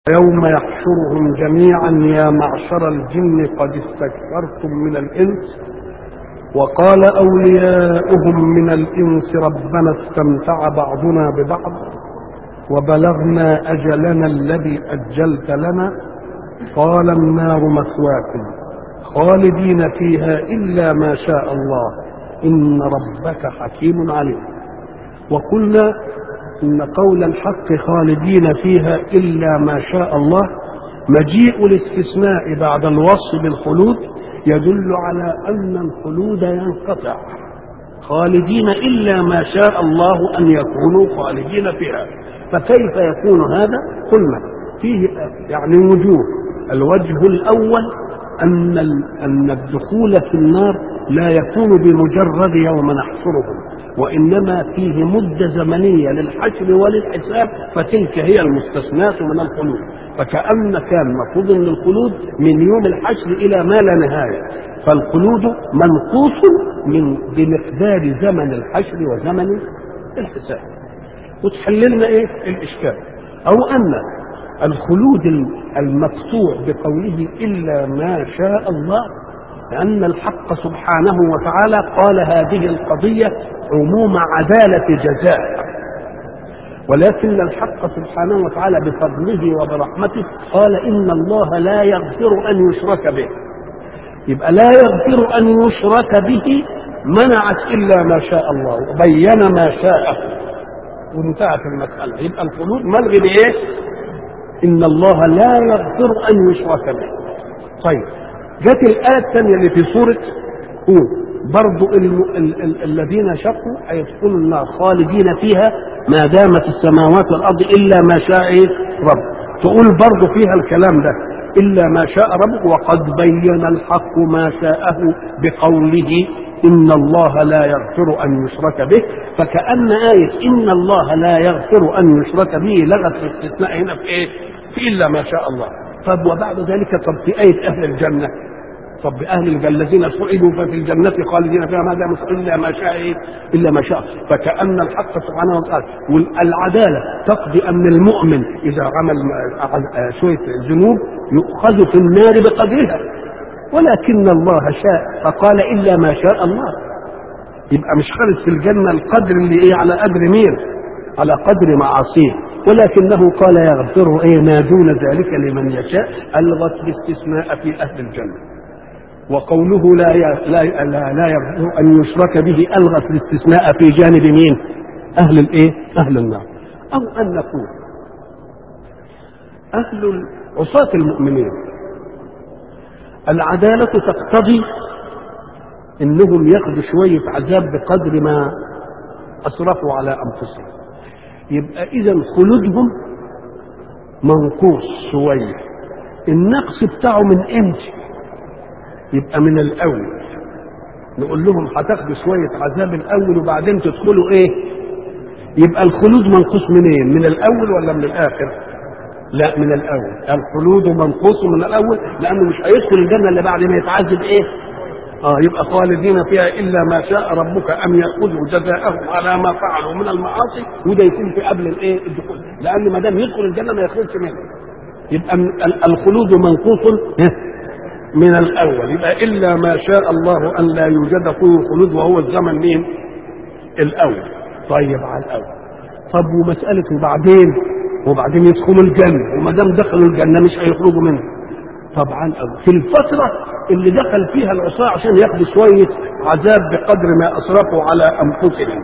يوم يحشرهم جميعا يا معشر الجن قد استكثرتم من الانس وقال اولياؤهم من الانس ربنا استمتع بعضنا ببعض وبلغنا اجلنا الذي اجلت لنا قال النار مثواكم خالدين فيها الا ما شاء الله ان ربك حكيم عليم وقلنا ان قول الحق خالدين فيها الا ما شاء الله مجيء الاستثناء بعد الوصف بالخلود يدل على ان الخلود ينقطع خالدين الا ما شاء الله ان يكونوا خالدين فيها فكيف يكون هذا قلنا فيه يعني وجوه الوجه الاول ان ان الدخول في النار لا يكون بمجرد يوم نحشرهم وانما فيه مده زمنيه للحشر وللحساب فتلك هي المستثناة من الخلود فكأن كان مفروض ان الخلود من يوم الحشر الى ما لا نهايه فالخلود منقوص من بمقدار زمن الحشر وزمن الحساب وتحل لنا ايه الاشكال او ان الخلود المقطوع بقوله الا ما شاء الله لأن الحق سبحانه وتعالى قال هذه القضية عموم عدالة جزاء ولكن الحق سبحانه وتعالى بفضله وبرحمته قال إن الله لا يغفر أن يشرك به يبقى لا يغفر أن يشرك به منعت إلا ما شاء الله وبين ما شاء وانتهت المسألة يبقى الخلود ملغي بإيه؟ إن الله لا يغفر أن يشرك به طيب جت الآية الثانية اللي في سورة هود برضو ال ال ال الذين شقوا هيدخلوا النار خالدين فيها ما دامت السماوات والأرض إلا ما شاء رب تقول برضو فيها الكلام ده إلا ما شاء رب وقد بين الحق ما شاءه بقوله إن الله لا يغفر أن يشرك به فكأن آية إن الله لا يغفر أن يشرك به لغت الاستثناء هنا في إيه؟ في إلا ما شاء الله طب وبعد ذلك طب في آية أهل الجنة طب أهل الجنة الذين سعدوا ففي الجنة خالدين فيها ما دام إلا ما شاء إيه؟ إلا ما شاء فكأن الحق سبحانه وتعالى والعدالة تقضي أن المؤمن إذا عمل شوية ذنوب يؤخذ في النار بقدرها ولكن الله شاء فقال إلا ما شاء الله يبقى مش خالد في الجنة القدر اللي إيه على قدر مين؟ على قدر معاصيه ولكنه قال يغفر ايه ما دون ذلك لمن يشاء الغت الاستثناء في اهل الجنه وقوله لا لا لا, لا يغفر ان يشرك به الغت الاستثناء في جانب مين؟ اهل الايه؟ اهل النار او ان نقول اهل عصاة المؤمنين العدالة تقتضي انهم ياخذوا شوية عذاب بقدر ما اسرفوا على انفسهم يبقى اذا خلودهم منقوص شويه النقص بتاعه من امتى يبقى من الاول نقول لهم هتاخدوا شويه عذاب الاول وبعدين تدخلوا ايه يبقى الخلود منقوص منين من الاول ولا من الاخر لا من الاول الخلود منقوص من الاول لانه مش هيدخل الجنه الا بعد ما يتعذب ايه اه يبقى خالدين فيها الا ما شاء ربك ان ياخذوا جزاءهم على ما فعلوا من المعاصي وده يكون في قبل الايه الدخول لان ما دام يدخل الجنه ما يخرجش منها يبقى الخلود منقوص من الاول يبقى الا ما شاء الله ان لا يوجد فيه خلود وهو الزمن مين الاول طيب على الاول طب ومساله وبعدين وبعدين يدخلوا الجنه وما دام دخلوا الجنه مش هيخرجوا منها طبعا في الفترة اللي دخل فيها العصاة عشان ياخدوا شوية عذاب بقدر ما أسرفوا على أنفسهم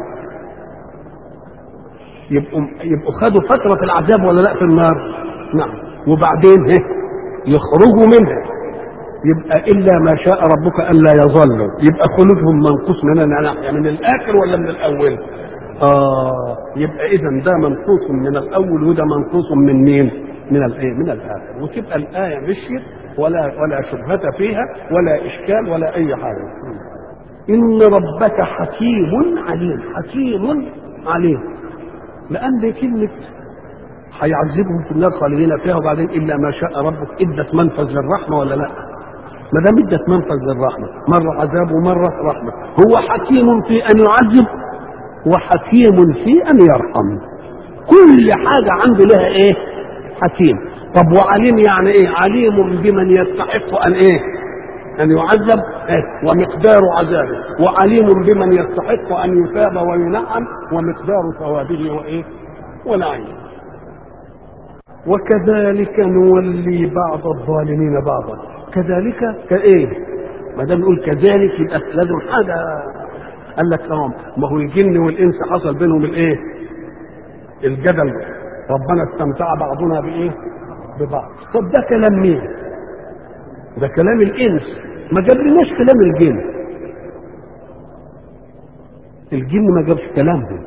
يبقوا يبقوا خدوا فترة العذاب ولا لا في النار؟ نعم وبعدين ايه؟ يخرجوا منها يبقى إلا ما شاء ربك ألا يظلوا يبقى خلودهم منقوص مننا نحن من الآخر ولا من الأول؟ آه يبقى إذا ده منقوص من الأول وده منقوص من مين؟ من الايه من الاخر وتبقى الايه مشيت ولا ولا شبهه فيها ولا اشكال ولا اي حاجه ان ربك حكيم عليم حكيم عليم لان كلمه هيعذبهم في النار خالدين فيها وبعدين الا ما شاء ربك ادت منفذ للرحمه ولا لا؟ ما دام ادت منفذ للرحمه مره عذاب ومره رحمه هو حكيم في ان يعذب وحكيم في ان يرحم كل حاجه عنده لها ايه؟ حكيم طب وعليم يعني ايه عليم بمن يستحق ان ايه ان يعذب إيه؟ ومقدار عذابه وعليم بمن يستحق ان يثاب وينعم ومقدار ثوابه وايه ونعيمه وكذلك نولي بعض الظالمين بعضا كذلك كايه ما دام نقول كذلك يبقى لازم حاجه قال لك اه ما هو الجن والانس حصل بينهم الايه الجدل ربنا استمتع بعضنا بايه ببعض طب ده كلام مين ده كلام الانس ما جابلناش كلام الجن الجن ما جابش كلامهم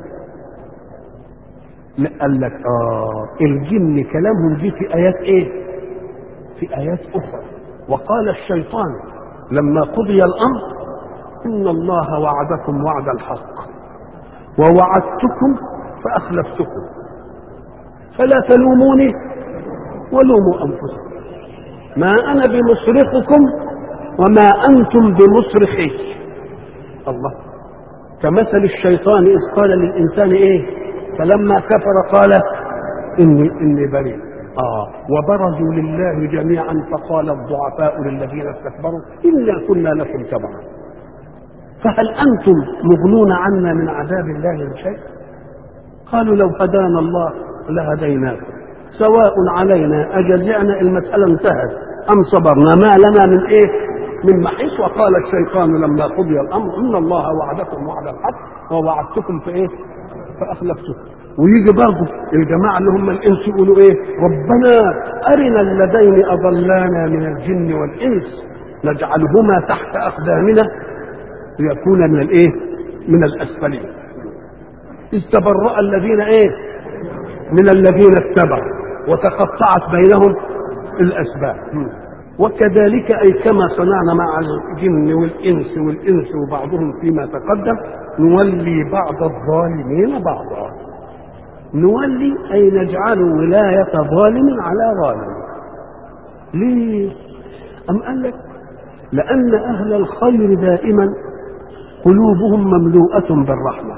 لا قال لك اه الجن كلامهم دي في ايات ايه في ايات اخرى وقال الشيطان لما قضي الامر ان الله وعدكم وعد الحق ووعدتكم فاخلفتكم فلا تلوموني ولوموا انفسكم ما انا بمصرخكم وما انتم بمصرخي الله كمثل الشيطان اذ قال للانسان ايه فلما كفر قال اني اني بريء اه وبرزوا لله جميعا فقال الضعفاء للذين استكبروا انا كنا لكم تبعا فهل انتم مغنون عنا من عذاب الله من شيء قالوا لو هدانا الله لهديناكم سواء علينا اجزعنا المساله انتهت ام صبرنا ما لنا من ايه من محيص وقال الشيطان لما قضي الامر ان الله وعدكم وعد الحق ووعدتكم في ايه فاخلفتكم ويجي برضه الجماعه اللي هم الانس يقولوا ايه ربنا ارنا اللذين اضلانا من الجن والانس نجعلهما تحت اقدامنا ليكونا من الايه من الاسفلين اذ تبرأ الذين ايه من الذين اتبعوا وتقطعت بينهم الاسباب وكذلك اي كما صنعنا مع الجن والانس والانس وبعضهم فيما تقدم نولي بعض الظالمين بعضا نولي اي نجعل ولايه ظالم على ظالم ليه ام قال لك لان اهل الخير دائما قلوبهم مملوءه بالرحمه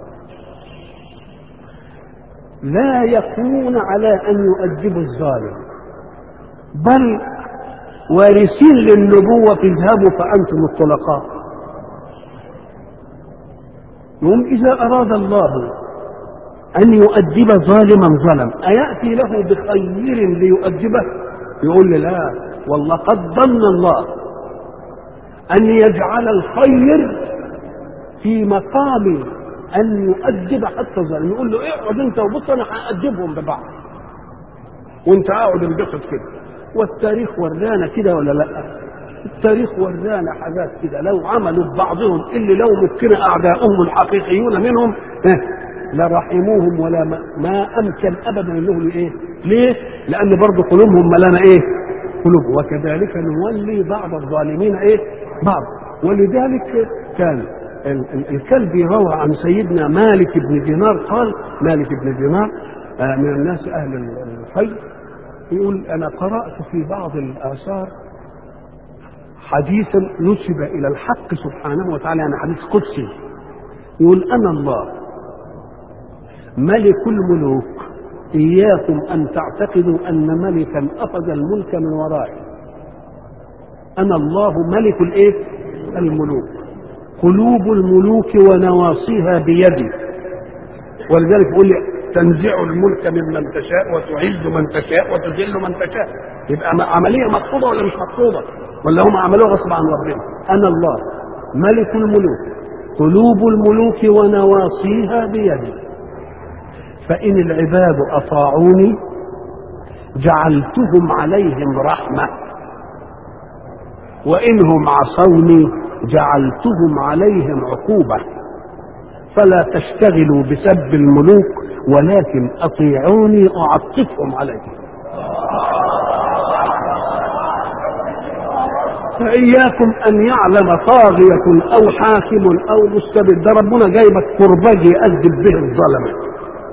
لا يكون على ان يؤدبوا الظالم بل وارثين للنبوة اذهبوا فأنتم الطلقاء يوم إذا أراد الله أن يؤدب ظالما ظلم أيأتي له بخير ليؤدبه يقول لي لا والله قد ظن الله أن يجعل الخير في مقام أن يؤدب حتى الظالم يقول له اقعد أنت وبص أنا هأدبهم ببعض وأنت اقعد انبسط كده والتاريخ ورانا كده ولا لا التاريخ ورانا حاجات كده لو عملوا ببعضهم اللي لو مكن اعداؤهم الحقيقيون منهم لرحموهم ولا ما, ما امكن ابدا انهم ايه ليه لان برضه قلوبهم ملانه ايه قلوب وكذلك نولي بعض الظالمين ايه بعض ولذلك كان الكلبي روى عن سيدنا مالك بن دينار قال مالك بن دينار من الناس اهل الخير يقول انا قرات في بعض الاثار حديثا نسب الى الحق سبحانه وتعالى يعني حديث قدسي يقول انا الله ملك الملوك اياكم ان تعتقدوا ان ملكا اخذ الملك من ورائي انا الله ملك الايه الملوك قلوب الملوك ونواصيها بيدي ولذلك يقول لي تنزع الملك ممن تشاء وتعز من تشاء وتذل من تشاء يبقى عمليه مقصوده ولا مش مقصوده ولا هم عملوها غصب عن ربنا انا الله ملك الملوك قلوب الملوك ونواصيها بيدي فان العباد اطاعوني جعلتهم عليهم رحمه وانهم عصوني جعلتهم عليهم عقوبه فلا تشتغلوا بسب الملوك ولكن اطيعوني اعطفهم عليكم فإياكم أن يعلم طاغية أو حاكم أو مستبد ده ربنا جايبك كرباج يأدب به الظلمة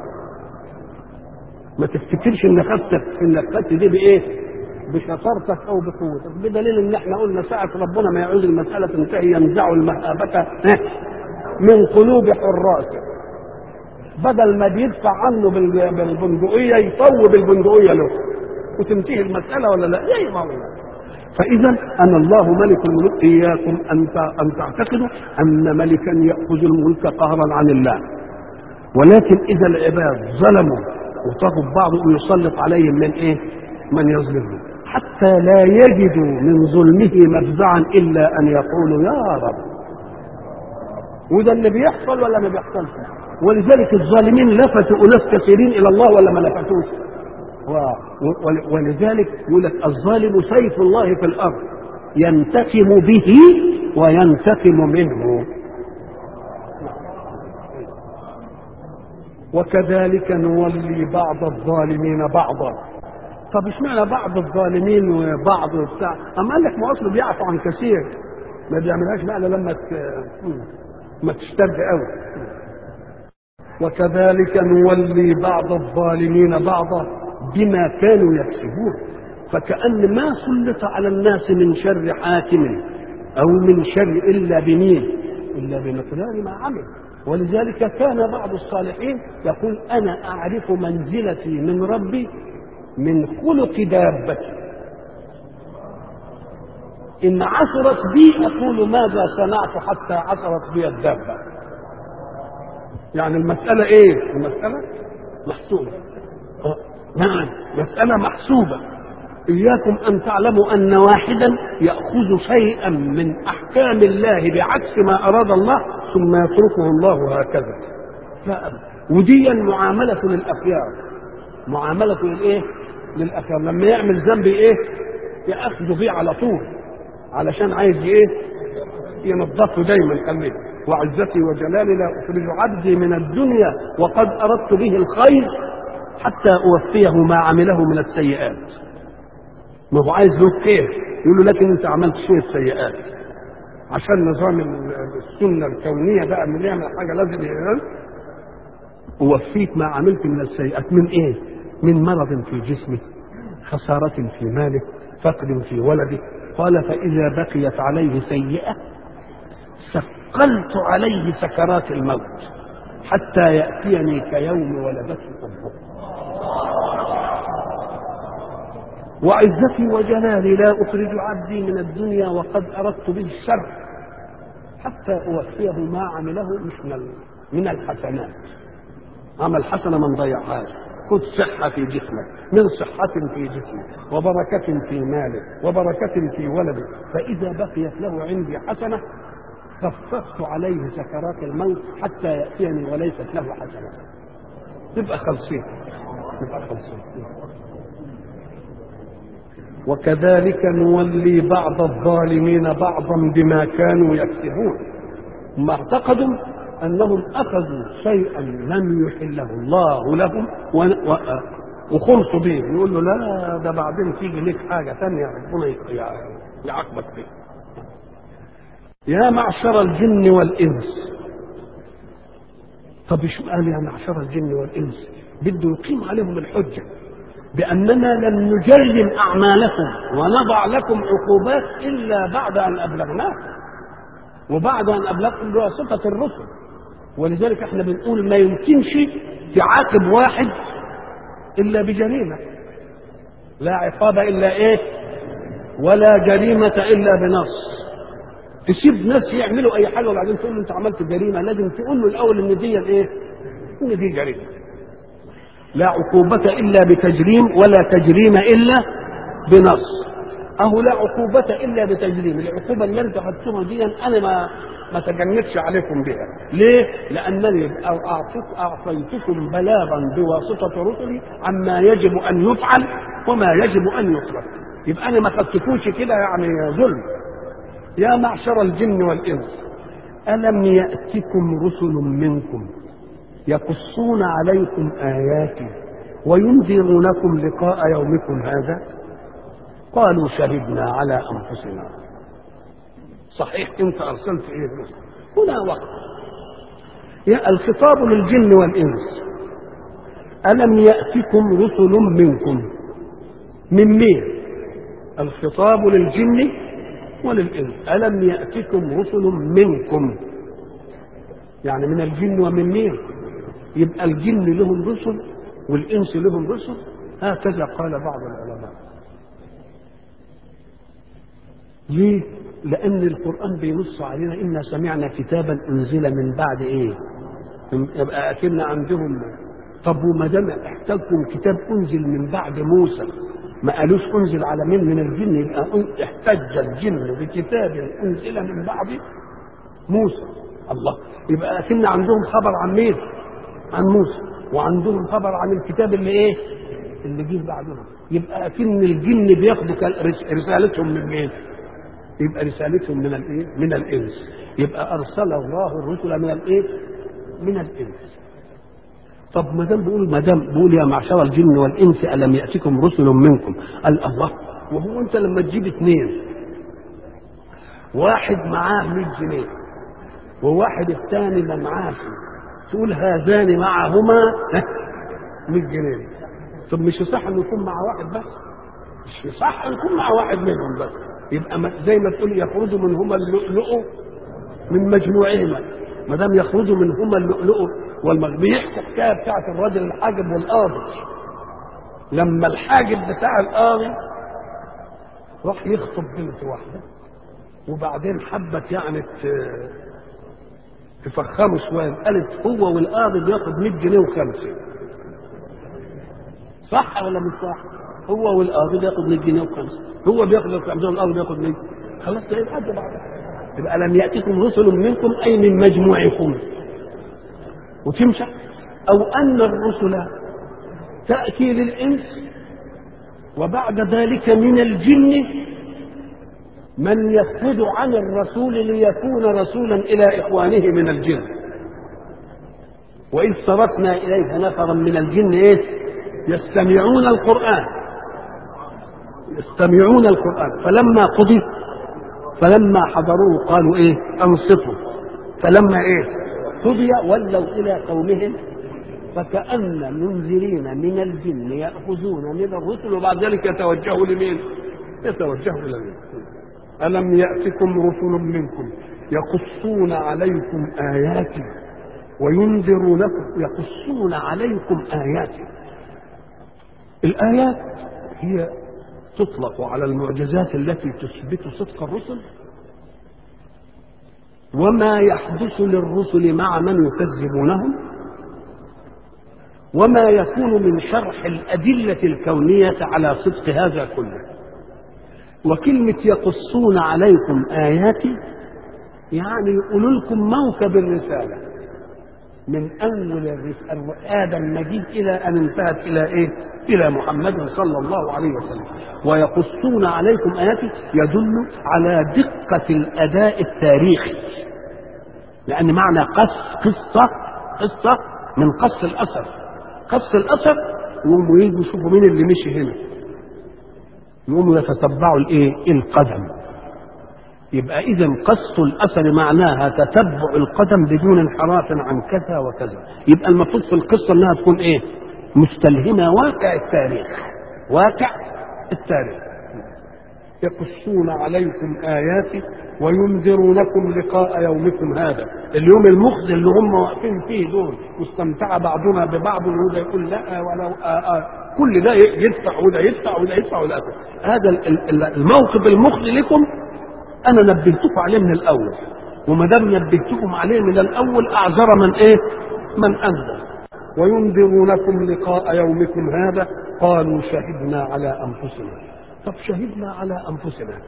ما تفتكرش ان خدتك انك خدت دي بايه؟ بشطارتك او بقوتك بدليل ان احنا قلنا ساعة ربنا ما يعود المسألة تنتهي ينزع المهابة من قلوب حراسه بدل ما بيدفع عنه بالبندقية يطوب البندقية له وتنتهي المساله ولا لا؟ زي ما هو فاذا انا الله ملك الملوك اياكم ان ان تعتقدوا ان ملكا ياخذ الملك قهرا عن الله ولكن اذا العباد ظلموا وطغوا بعض ويسلط عليهم من ايه؟ من يظلمهم حتى لا يجدوا من ظلمه مفزعا الا ان يقولوا يا رب وده اللي بيحصل ولا ما بيحصلش ولذلك الظالمين لفتوا اناس كثيرين الى الله ولا ما لفتوش ولذلك يقول لك الظالم سيف الله في الارض ينتقم به وينتقم منه وكذلك نولي بعض الظالمين بعضا طب اشمعنى بعض الظالمين وبعض بتاع اما قال لك ما اصله بيعفو عن كثير ما بيعملهاش بقى لما ما تشتد قوي وكذلك نولي بعض الظالمين بعضا بما كانوا يكسبون فكأن ما سلط على الناس من شر حاكم أو من شر إلا بمين إلا بمقدار ما عمل ولذلك كان بعض الصالحين يقول أنا أعرف منزلتي من ربي من خلق دابتي إن عثرت بي أقول ماذا صنعت حتى عثرت بي الدابة يعني المسألة إيه؟ المسألة محسوبة نعم مسألة محسوبة إياكم أن تعلموا أن واحدا يأخذ شيئا من أحكام الله بعكس ما أراد الله ثم يتركه الله هكذا لا أبدا وديا معاملة للأخيار معاملة للإيه؟ للأخيار لما يعمل ذنب إيه؟ يأخذ فيه على طول علشان عايز إيه؟ ينظفه دايما قال لي وعزتي وجلالي لا أخرج عبدي من الدنيا وقد أردت به الخير حتى أوفيه ما عمله من السيئات ما هو عايز له خير يقول له لكن انت عملت شويه سيئات عشان نظام السنه الكونيه بقى من يعمل حاجه لازم يعمل اوفيك ما عملت من السيئات من ايه؟ من مرض في جسمه خسارة في ماله فقر في ولده قال فإذا بقيت عليه سيئة ثقلت عليه سكرات الموت حتى يأتيني كيوم ولدته أمه وعزتي وجلالي لا أخرج عبدي من الدنيا وقد أردت به الشر حتى أوفيه ما عمله مش من من الحسنات عمل حسنة ما نضيعهاش خذ صحة في جسمك من صحة في جسمك وبركة في مالك وبركة في ولدك فإذا بقيت له عندي حسنة خففت عليه سكرات الموت حتى يأتيني وليست له حسنة تبقى خلصين تبقى خلصين وكذلك نولي بعض الظالمين بعضا بما كانوا يكسبون هم اعتقدوا انهم اخذوا شيئا لم يحله الله لهم وخلصوا به يقول له لا ده بعدين تيجي لك حاجه ثانيه ربنا يعاقبك فيها يا معشر الجن والانس طب ايش قال يا معشر الجن والانس بده يقيم عليهم الحجه بأننا لن نجرم أعمالكم ونضع لكم عقوبات إلا بعد أن أبلغناكم وبعد أن أبلغكم بواسطة الرسل ولذلك احنا بنقول ما يمكنش تعاقب واحد إلا بجريمة لا عقاب إلا إيه ولا جريمة إلا بنص تسيب ناس يعملوا أي حاجة وبعدين تقول له أنت عملت جريمة لازم تقول له الأول إن دي إيه إن دي جريمة لا عقوبة إلا بتجريم ولا تجريم إلا بنص أهو لا عقوبة إلا بتجريم العقوبة اللي أنتم خدتوها دي أنا ما ما تجنبش عليكم بها ليه؟ لأنني أعطيت أعطيتكم بلاغا بواسطة رسلي عما يجب أن يفعل وما يجب أن يترك يبقى أنا ما خدتكوش كده يعني ظلم يا معشر الجن والإنس ألم يأتكم رسل منكم يقصون عليكم آياتي وينذرونكم لقاء يومكم هذا قالوا شهدنا على أنفسنا صحيح أنت أرسلت إيه هنا وقت يا الخطاب للجن والإنس ألم يأتكم رسل منكم من مين الخطاب للجن وللإنس ألم يأتكم رسل منكم يعني من الجن ومن مين يبقى الجن لهم رسل والانس لهم رسل هكذا قال بعض العلماء ليه؟ لأن القرآن بينص علينا إنا سمعنا كتابا أنزل من بعد إيه؟ يبقى أكن عندهم طب وما دام احتاجكم كتاب أنزل من بعد موسى ما قالوش أنزل على مين من الجن يبقى احتج الجن بكتاب أنزل من بعد موسى الله يبقى أكن عندهم خبر عن مين؟ عن موسى وعندهم خبر عن الكتاب اللي إيه؟ اللي جه بعدهم يبقى أكن الجن بياخدوا رسالتهم من مين؟ يبقى رسالتهم من الايه؟ من الانس يبقى ارسل الله الرسل من الايه؟ من الانس طب ما دام بيقول ما دام بيقول يا معشر الجن والانس الم ياتكم رسل منكم قال الله وهو انت لما تجيب اثنين واحد معاه 100 جنيه وواحد الثاني ما معاه تقول هذان معهما 100 جنيه طب مش يصح انه يكون مع واحد بس مش يصح انه يكون مع واحد منهم بس يبقى زي ما تقول يخرج منهما اللؤلؤ من مجموعهما ما دام يخرج منهما اللؤلؤ والمغرب بيحكوا الحكايه بتاعت الراجل الحاجب والقاضي لما الحاجب بتاع القاضي راح يخطب بنت واحده وبعدين حبت يعني تفخمه شويه قالت هو والقاضي بياخد 100 جنيه وخمسه صح ولا مش صح؟ هو والقاضي بياخد 100 جنيه وخمسه هو بياخد الخمسه والقاضي بياخد 100 خلاص ده يبقى بعض يبقى لم ياتكم رسل منكم اي من مجموعكم وتمشى او ان الرسل تاتي للانس وبعد ذلك من الجن من يخرج عن الرسول ليكون رسولا الى اخوانه من الجن واذ صرفنا اليك نفرا من الجن ايه يستمعون القران يستمعون القران فلما قضي فلما حضروه قالوا ايه انصتوا فلما ايه قضي ولوا الى قومهم فكأن منذرين من الجن يأخذون من الرسل وبعد ذلك يتوجهوا لمين؟ يتوجهوا إلى مين؟ ألم يأتكم رسل منكم يقصون عليكم آياتي وينذرونكم يقصون عليكم آياتي الآيات هي تطلق على المعجزات التي تثبت صدق الرسل وما يحدث للرسل مع من يكذبونهم وما يكون من شرح الأدلة الكونية على صدق هذا كله وكلمة يقصون عليكم آياتي يعني يقولوا لكم موكب الرسالة من أول الرسالة آدم مجيء إلى أن انتهت إلى إيه؟ إلى محمد صلى الله عليه وسلم ويقصون عليكم آياتي يدل على دقة الأداء التاريخي لأن معنى قص قصة قصة من قص الأثر قص الأثر يقوموا يجوا يشوفوا مين اللي مشي هنا يقوموا يتتبعوا الايه القدم يبقى اذا قص الاثر معناها تتبع القدم بدون انحراف عن كذا وكذا يبقى المفروض في القصه انها تكون ايه مستلهمه واقع التاريخ واقع التاريخ يقصون عليكم اياتي وينذرونكم لقاء يومكم هذا اليوم المخزي اللي هم واقفين فيه دول واستمتع بعضنا ببعض وده يقول لا ولو آآ آآ كل ده يدفع وده يدفع وده يدفع وده يدفع هذا الموقف المخزي لكم انا نبهتكم عليه من الاول وما دام نبهتكم عليه من الاول اعذر من ايه؟ من انذر وينذرونكم لقاء يومكم هذا قالوا شهدنا على انفسنا طب شهدنا على انفسنا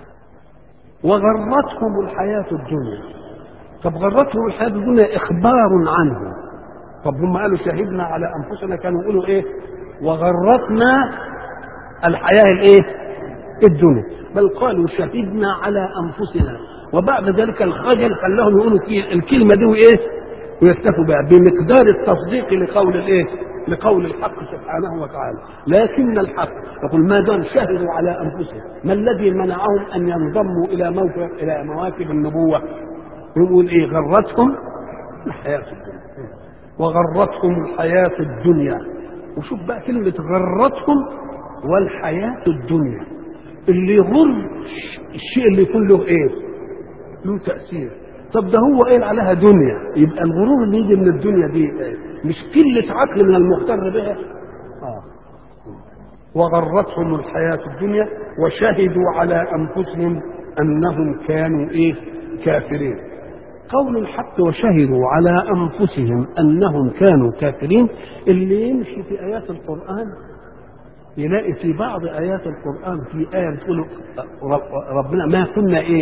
وغرتهم الحياة الدنيا طب غرتهم الحياة الدنيا إخبار عنه طب هم قالوا شهدنا على أنفسنا كانوا يقولوا إيه وغرتنا الحياة الإيه الدنيا بل قالوا شهدنا على أنفسنا وبعد ذلك الخجل خلاهم يقولوا الكلمة دي وإيه ويكتفوا بها بمقدار التصديق لقول الإيه لقول الحق سبحانه وتعالى لكن الحق يقول ما دام شهدوا على انفسهم ما الذي منعهم ان ينضموا الى موكب الى مواكب النبوه يقول ايه غرتهم الحياه الدنيا وغرتهم الحياه الدنيا وشوف بقى كلمه غرتهم والحياه الدنيا اللي يغر الشيء اللي يكون له ايه له تاثير طب ده هو قال عليها دنيا يبقى الغرور اللي يجي من الدنيا دي إيه؟ مش قلة عقل من المغتر بها اه وغرتهم الحياة الدنيا وشهدوا على أنفسهم أنهم كانوا إيه كافرين قول الحق وشهدوا على أنفسهم أنهم كانوا كافرين اللي يمشي في آيات القرآن يلاقي في بعض آيات القرآن في آية بتقول ربنا ما كنا إيه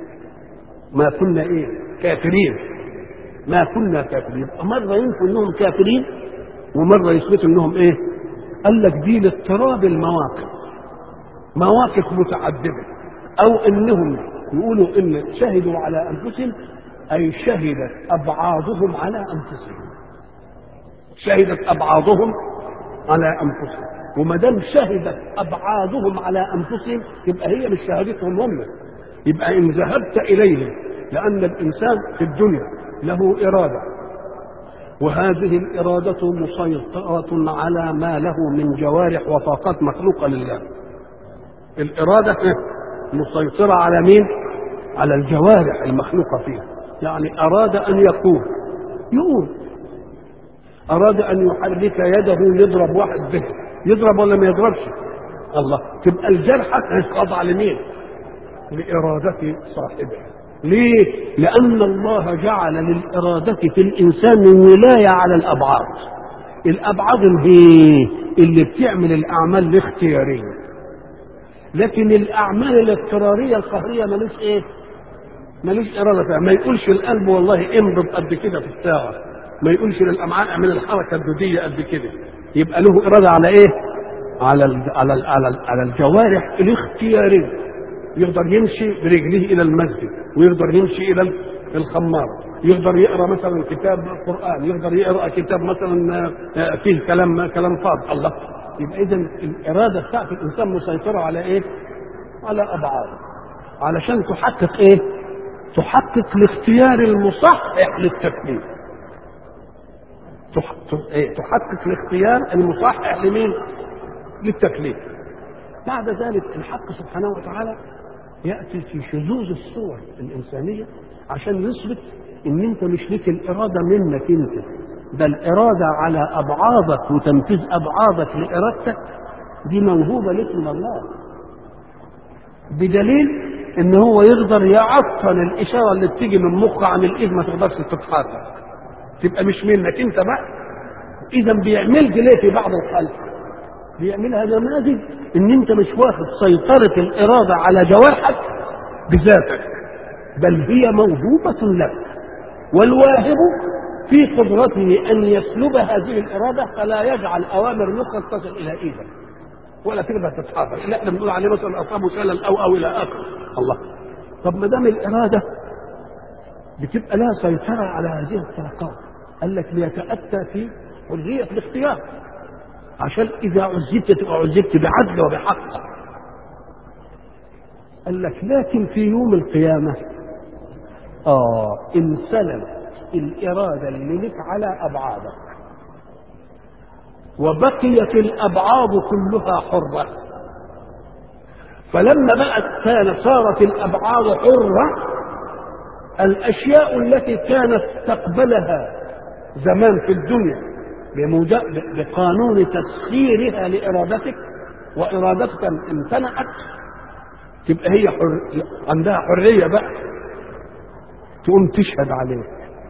ما كنا إيه كافرين ما كنا كافرين مرة ينفوا أنهم كافرين ومرة يثبتوا أنهم إيه قال لك دي لاضطراب المواقف مواقف متعددة أو أنهم يقولوا إن شهدوا على أنفسهم أي شهدت أبعاضهم على أنفسهم شهدت أبعاضهم على أنفسهم وما دام شهدت أبعاضهم على أنفسهم يبقى هي مش شهادتهم هم يبقى إن ذهبت إليهم لأن الإنسان في الدنيا له إرادة وهذه الإرادة مسيطرة على ما له من جوارح وطاقات مخلوقة لله الإرادة مسيطرة على مين؟ على الجوارح المخلوقة فيها يعني أراد أن يقوم يقوم أراد أن يحرك يده يضرب واحد به يضرب ولا ما يضربش الله تبقى الجرحة خاضعة لمين؟ لإرادة صاحبها ليه؟ لأن الله جعل للإرادة في الإنسان ولاية على الأبعاد الأبعاد هي اللي بتعمل الأعمال الاختيارية لكن الأعمال الاضطرارية القهرية ملوش إيه؟ ملوش إرادة فيها ما يقولش القلب والله انبض قد كده في الساعة ما يقولش للأمعاء اعمل الحركة الدودية قد كده يبقى له إرادة على إيه؟ على ال على ال على, ال على الجوارح الاختيارية يقدر يمشي برجليه الى المسجد ويقدر يمشي الى الخمارة يقدر يقرا مثلا كتاب قران يقدر يقرا كتاب مثلا فيه كلام كلام فاض الله يبقى اذا الاراده بتاعت الانسان مسيطره على ايه؟ على ابعاد علشان تحقق ايه؟ تحقق الاختيار المصحح للتكليف تحقق الاختيار المصحح لمين؟ للتكليف بعد ذلك الحق سبحانه وتعالى ياتي في شذوذ الصور الانسانيه عشان يثبت ان انت مش ليك الاراده منك انت ده الاراده على ابعاضك وتنفيذ ابعاضك لارادتك دي موهوبه لك من الله بدليل ان هو يقدر يعطل الاشاره اللي بتيجي من مخه عن الايد ما تقدرش تتحرك تبقى مش منك انت بقى اذا بيعمل ليه في بعض الخلق بيعملها نماذج ان انت مش واخد سيطرة الارادة على جوارحك بذاتك بل هي موهوبة لك والواهب في قدرته ان يسلب هذه الاراده فلا يجعل اوامر مخك تصل الى ايدك ولا تقدر تتحرك لا احنا بنقول عليه مثلا اصابه شلل او او الى اخره الله طب ما دام الاراده بتبقى لها سيطره على هذه الطاقات قال لك ليتاتى في حريه الاختيار عشان اذا عذبت تبقى عذبت بعدل وبحق قال لك لكن في يوم القيامه اه انسلبت الاراده اللي لك على ابعادك وبقيت الابعاد كلها حره فلما بقت كان صارت الابعاد حره الاشياء التي كانت تقبلها زمان في الدنيا بقانون تسخيرها لارادتك وارادتك امتنعت تبقى هي حر... عندها حريه بقى تقوم تشهد عليك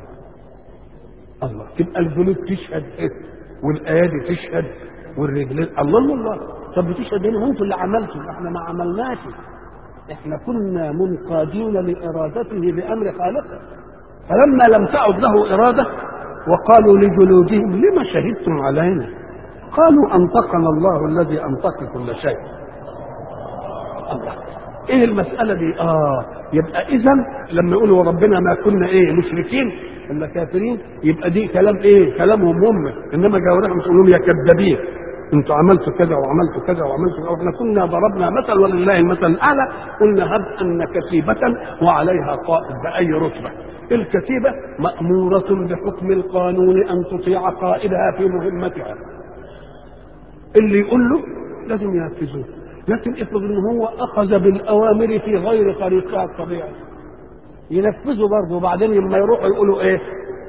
الله تبقى الجنود تشهد إيه؟ والايادي تشهد والرجلين الله الله الله طب بتشهد هنا انتوا اللي عملتوا احنا ما عملناش احنا كنا منقادين لارادته بامر خالقه فلما لم تعد له اراده وقالوا لجلودهم لما شهدتم علينا قالوا انطقنا الله الذي انطق كل شيء الله ايه المساله دي اه يبقى اذا لما يقولوا ربنا ما كنا ايه مشركين ولا كافرين يبقى دي كلام ايه كلامهم هم انما جوارحهم تقول لهم يا كذابين انتوا عملتوا كذا وعملتوا كذا وعملتوا كذا واحنا كنا ضربنا مثل ولله المثل الاعلى قلنا هب ان كتيبه وعليها قائد باي رتبه الكتيبه ماموره بحكم القانون ان تطيع قائدها في مهمتها اللي يقول له لازم ينفذوه لكن افرض ان هو اخذ بالاوامر في غير طريقها الطبيعي ينفذوا برضه وبعدين لما يروحوا يقولوا ايه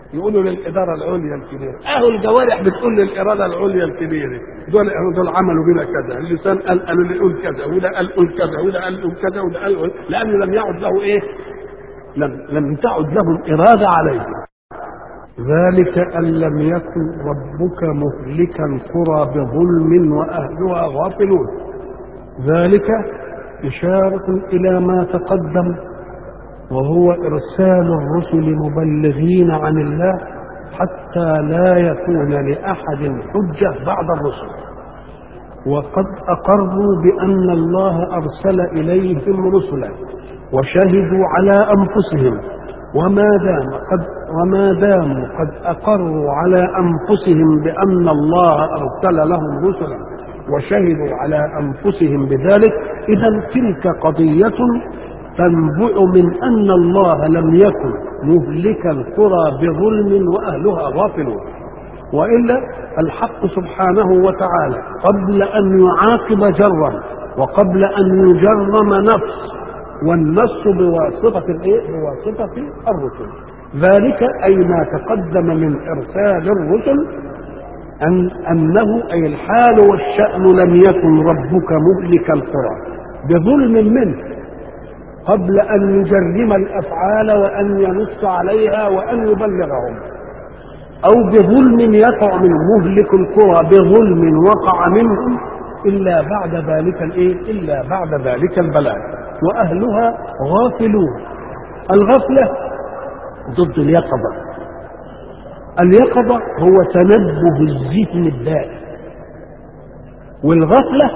يقولوا للاداره العليا الكبيره اهو الجوارح بتقول للاراده العليا الكبيره دول دول عملوا بنا كذا اللسان قال قالوا لي قول كذا وده قال قول كذا وده قال قول كذا وده قال قول لانه لم يعد له ايه لم لم تعد له الاراده عليه ذلك ان لم يكن ربك مهلك القرى بظلم واهلها غافلون ذلك اشاره الى ما تقدم وهو ارسال الرسل مبلغين عن الله حتى لا يكون لاحد حجه بعد الرسل وقد اقروا بان الله ارسل اليهم رسلا وشهدوا على انفسهم وما دام قد وما داموا قد اقروا على انفسهم بان الله ارسل لهم رسلا وشهدوا على انفسهم بذلك اذا تلك قضيه تنبع من ان الله لم يكن مهلك القرى بظلم واهلها غافلون والا الحق سبحانه وتعالى قبل ان يعاقب جرا وقبل ان يجرم نفس والنص بواسطه الايه؟ بواسطه الرسل ذلك اي ما تقدم من ارسال الرسل أن أنه أي الحال والشأن لم يكن ربك مهلك القرى بظلم منه قبل أن يجرم الأفعال وأن ينص عليها وأن يبلغهم أو بظلم يقع من مهلك القرى بظلم وقع منهم إلا بعد ذلك الإيه؟ إلا بعد ذلك البلاء وأهلها غافلون الغفلة ضد اليقظة اليقظة هو تنبه الذهن الدائم والغفلة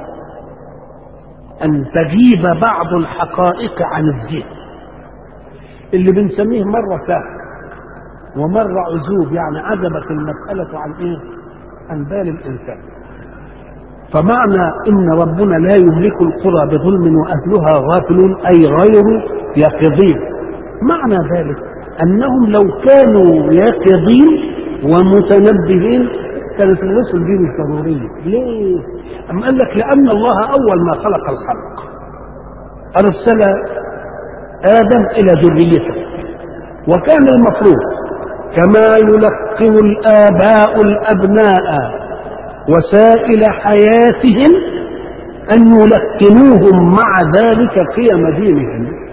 أن تغيب بعض الحقائق عن الذهن اللي بنسميه مرة سهل ومرة عزوب يعني عزبت المسألة عن إيه؟ عن بال الإنسان فمعنى إن ربنا لا يهلك القرى بظلم وأهلها غافلون أي غير يقظين معنى ذلك انهم لو كانوا يقظين ومتنبهين كانت الرسل دي مش ضروريه ليه أم قال لك لان الله اول ما خلق الخلق ارسل ادم الى ذريته وكان المفروض كما يلقن الاباء الابناء وسائل حياتهم ان يلقنوهم مع ذلك قيم دينهم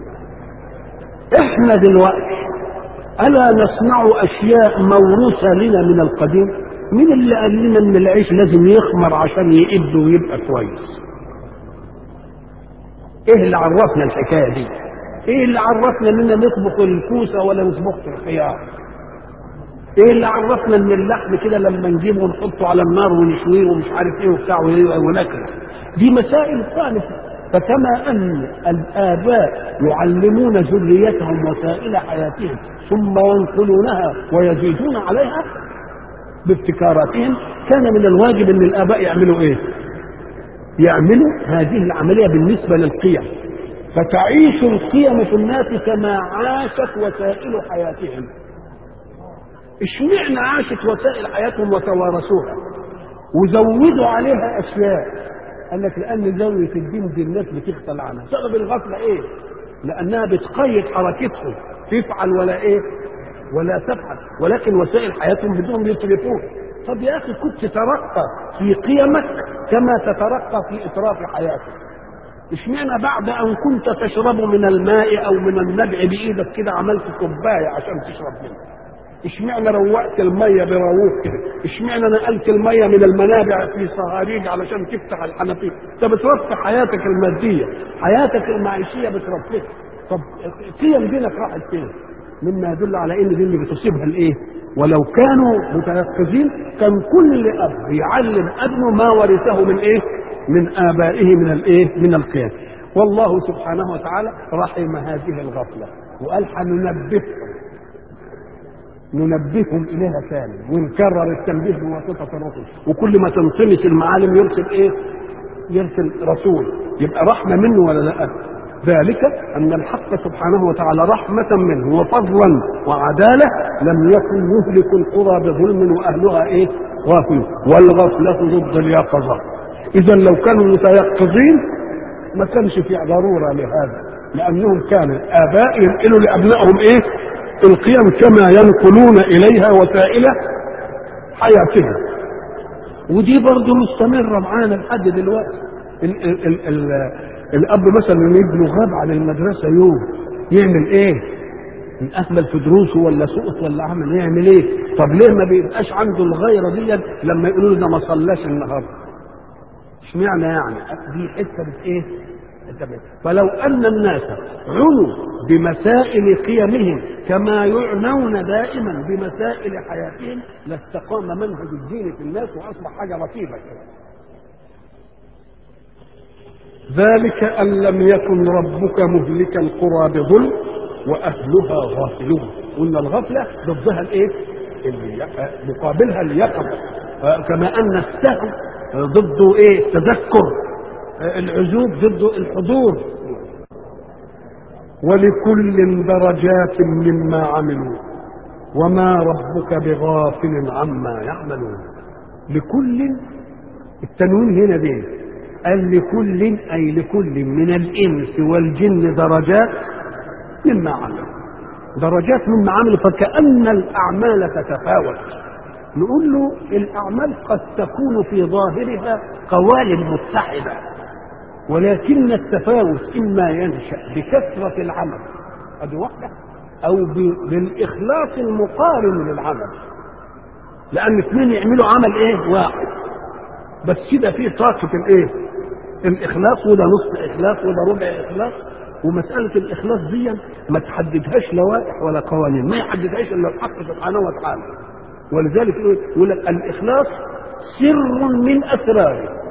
احنا دلوقتي الا نصنع اشياء موروثه لنا من القديم مين اللي قال لنا ان العيش لازم يخمر عشان يقب ويبقى كويس ايه اللي عرفنا الحكايه دي ايه اللي عرفنا اننا نطبخ الكوسه ولا نطبخ الخيار ايه اللي عرفنا ان اللحم كده لما نجيبه ونحطه على النار ونشويه ومش عارف ايه وبتاع وناكله دي مسائل ثالثه فكما ان الاباء يعلمون ذريتهم وسائل حياتهم ثم ينقلونها ويزيدون عليها بابتكاراتهم كان من الواجب ان الاباء يعملوا ايه؟ يعملوا هذه العمليه بالنسبه للقيم فتعيش القيم في الناس كما عاشت وسائل حياتهم اشمعنى عاشت وسائل حياتهم وتوارثوها وزودوا عليها اشياء قال لك لان زاويه الدين دي الناس بتغفل عنها سبب الغفله ايه لانها بتقيد حركتهم تفعل ولا ايه ولا تفعل ولكن وسائل حياتهم بدون بالتليفون طب يا اخي كنت تترقى في قيمك كما تترقى في اتراف حياتك اشمعنى بعد ان كنت تشرب من الماء او من النبع بايدك كده عملت كوبايه عشان تشرب منها اشمعنى روقت الميه براووك كده اشمعنى نقلت الميه من المنابع في صهاريج علشان تفتح الحنفيه انت بترفع حياتك الماديه حياتك المعيشيه بترفعها طب قيم دينك راحت فين مما يدل على ان دي اللي بتصيبها الايه ولو كانوا متيقظين كان كل اب يعلم ابنه ما ورثه من ايه من ابائه من الايه من القيم والله سبحانه وتعالى رحم هذه الغفله وقال حننبهكم ننبههم اليها ثاني ونكرر التنبيه بواسطه الرسل وكل ما تنطمس المعالم يرسل ايه؟ يرسل رسول يبقى رحمه منه ولا لا؟ ذلك ان الحق سبحانه وتعالى رحمه منه وفضلا وعداله لم يكن يهلك القرى بظلم واهلها ايه؟ غافلون والغفله ضد اليقظه اذا لو كانوا متيقظين ما كانش في ضروره لهذا لانهم كانوا اباء ينقلوا لابنائهم ايه؟ القيم كما ينقلون إليها وسائل حياتهم ودي برضه مستمرة معانا لحد دلوقتي ال ال ال ال الأب مثلا لما ابنه غاب عن المدرسة يوم يعمل إيه؟ أهمل في دروسه ولا سقط ولا عمل يعمل إيه؟ طب ليه ما بيبقاش عنده الغيرة دي لما يقولوا له ده ما صلاش النهارده؟ اشمعنى يعني؟ دي حتة بت إيه؟ فلو أن الناس عنوا بمسائل قيمهم كما يعنون دائما بمسائل حياتهم لاستقام منهج الدين في الناس وأصبح حاجة رتيبة ذلك أن لم يكن ربك مهلك القرى بظلم وأهلها غافلون قلنا الغفلة ضدها الإيه؟ مقابلها اليقظة كما أن السهو ضده إيه؟ التذكر العزوب ضد الحضور ولكل درجات مما عملوا وما ربك بغافل عما يعملون لكل التنوين هنا دي قال لكل اي لكل من الانس والجن درجات مما عملوا درجات مما عملوا فكأن الأعمال تتفاوت نقول له الأعمال قد تكون في ظاهرها قوالب متحدة ولكن التفاوت اما ينشا بكثره العمل ادي واحده او بالاخلاص المقارن للعمل لان اثنين يعملوا عمل ايه واحد بس كده فيه طاقه الايه الاخلاص وده نصف اخلاص وده ربع اخلاص ومساله الاخلاص دي ما تحددهاش لوائح ولا قوانين ما يحددهاش الا الحق سبحانه وتعالى ولذلك يقول لك الاخلاص سر من اسراره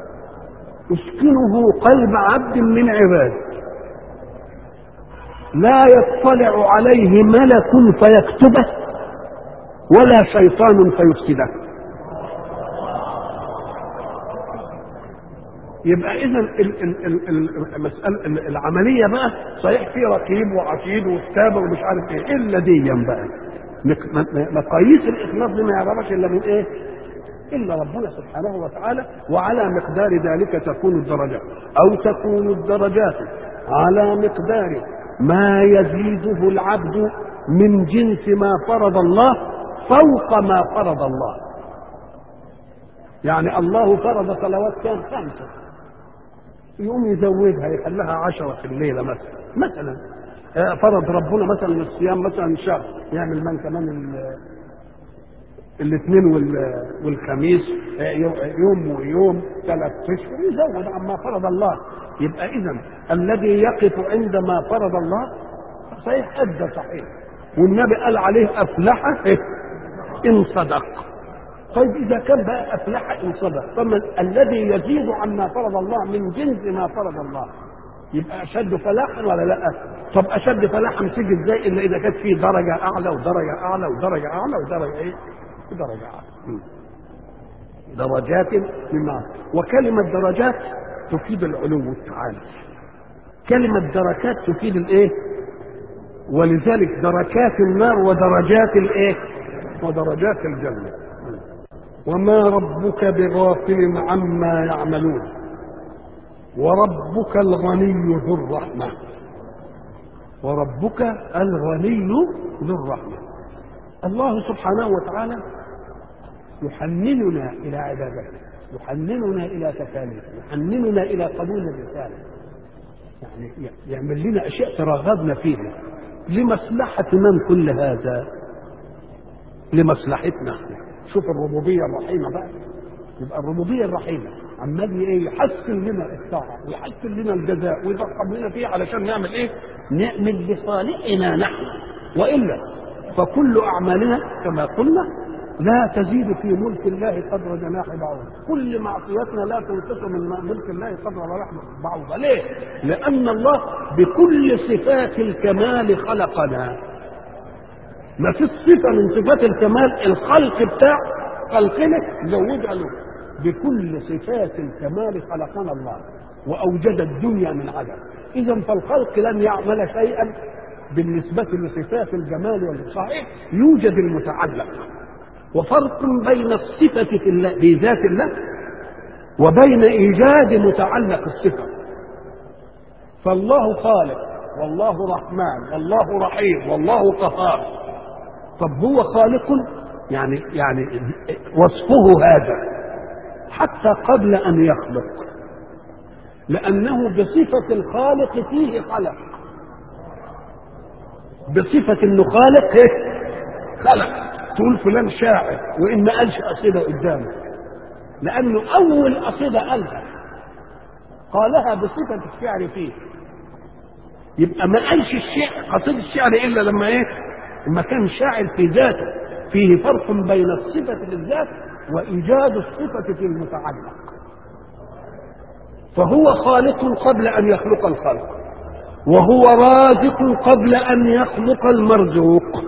يسكنه قلب عبد من عباده لا يطلع عليه ملك فيكتبه ولا شيطان فيفسده يبقى اذا المساله العمليه بقى صحيح في رقيب وعتيد وكتابه ومش عارف ايه الا ديا بقى مقاييس الاخلاص دي ما يعرفش الا من ايه؟ الا ربنا سبحانه وتعالى وعلى مقدار ذلك تكون الدرجات او تكون الدرجات على مقدار ما يزيده العبد من جنس ما فرض الله فوق ما فرض الله يعني الله فرض صلوات كام خمسة يقوم يزودها يخليها عشرة في الليلة مثلا مثلا فرض ربنا مثلا الصيام مثلا شهر يعمل من كمان الاثنين والخميس يوم ويوم ثلاث اشهر يزود عما فرض الله يبقى اذا الذي يقف عند ما فرض الله صحيح ادى صحيح والنبي قال عليه افلح ان صدق طيب اذا كان بقى افلح ان صدق فمن الذي يزيد عما فرض الله من جنس ما فرض الله يبقى اشد فلاحا ولا لا؟ طب اشد فلاحا تيجي ازاي الا اذا كانت فيه درجه اعلى ودرجه اعلى ودرجه اعلى ودرجه ايه؟ درجة أعلى درجات مما وكلمة درجات تفيد العلو تعالى كلمة دركات تفيد الايه ولذلك دركات النار ودرجات الايه ودرجات الجنة وما ربك بغافل عما يعملون وربك الغني ذو الرحمة وربك الغني ذو الرحمة الله سبحانه وتعالى يحنننا إلى عبادته يحنننا إلى تكاليفه يحنننا إلى قبول الرسالة يعني يعمل لنا أشياء ترغبنا فيها لمصلحة من كل هذا لمصلحتنا شوف الربوبية الرحيمة بقى يبقى الربوبية الرحيمة عمال ايه يحسن لنا الطاعة ويحسن لنا الجزاء ويضخم لنا فيه علشان نعمل ايه؟ نعمل لصالحنا نحن والا فكل اعمالنا كما قلنا لا تزيد في ملك الله قدر جناح بعوضة كل معصيتنا لا تنقص من ملك الله قدر جناح بعوضة ليه؟ لأن الله بكل صفات الكمال خلقنا ما فيش صفة من صفات الكمال الخلق بتاع خلقنا زودها له بكل صفات الكمال خلقنا الله وأوجد الدنيا من عدم إذا فالخلق لن يعمل شيئا بالنسبة لصفات الجمال والصحيح يوجد المتعلق وفرق بين الصفة في الله بذات الله وبين إيجاد متعلق الصفة فالله خالق والله رحمن والله رحيم والله قهار طب هو خالق يعني يعني وصفه هذا حتى قبل ان يخلق لانه بصفه الخالق فيه خلق بصفه انه خالق ايه خلق تقول فلان شاعر وان ما قالش قصيده قدامه لانه اول قصيده قالها قالها بصفه الشعر فيه يبقى ما قالش الشعر قصيده الشعر الا لما ايه لما كان شاعر في ذاته فيه فرق بين الصفه للذات وايجاد الصفه في المتعلق فهو خالق قبل ان يخلق الخلق وهو رازق قبل ان يخلق المرزوق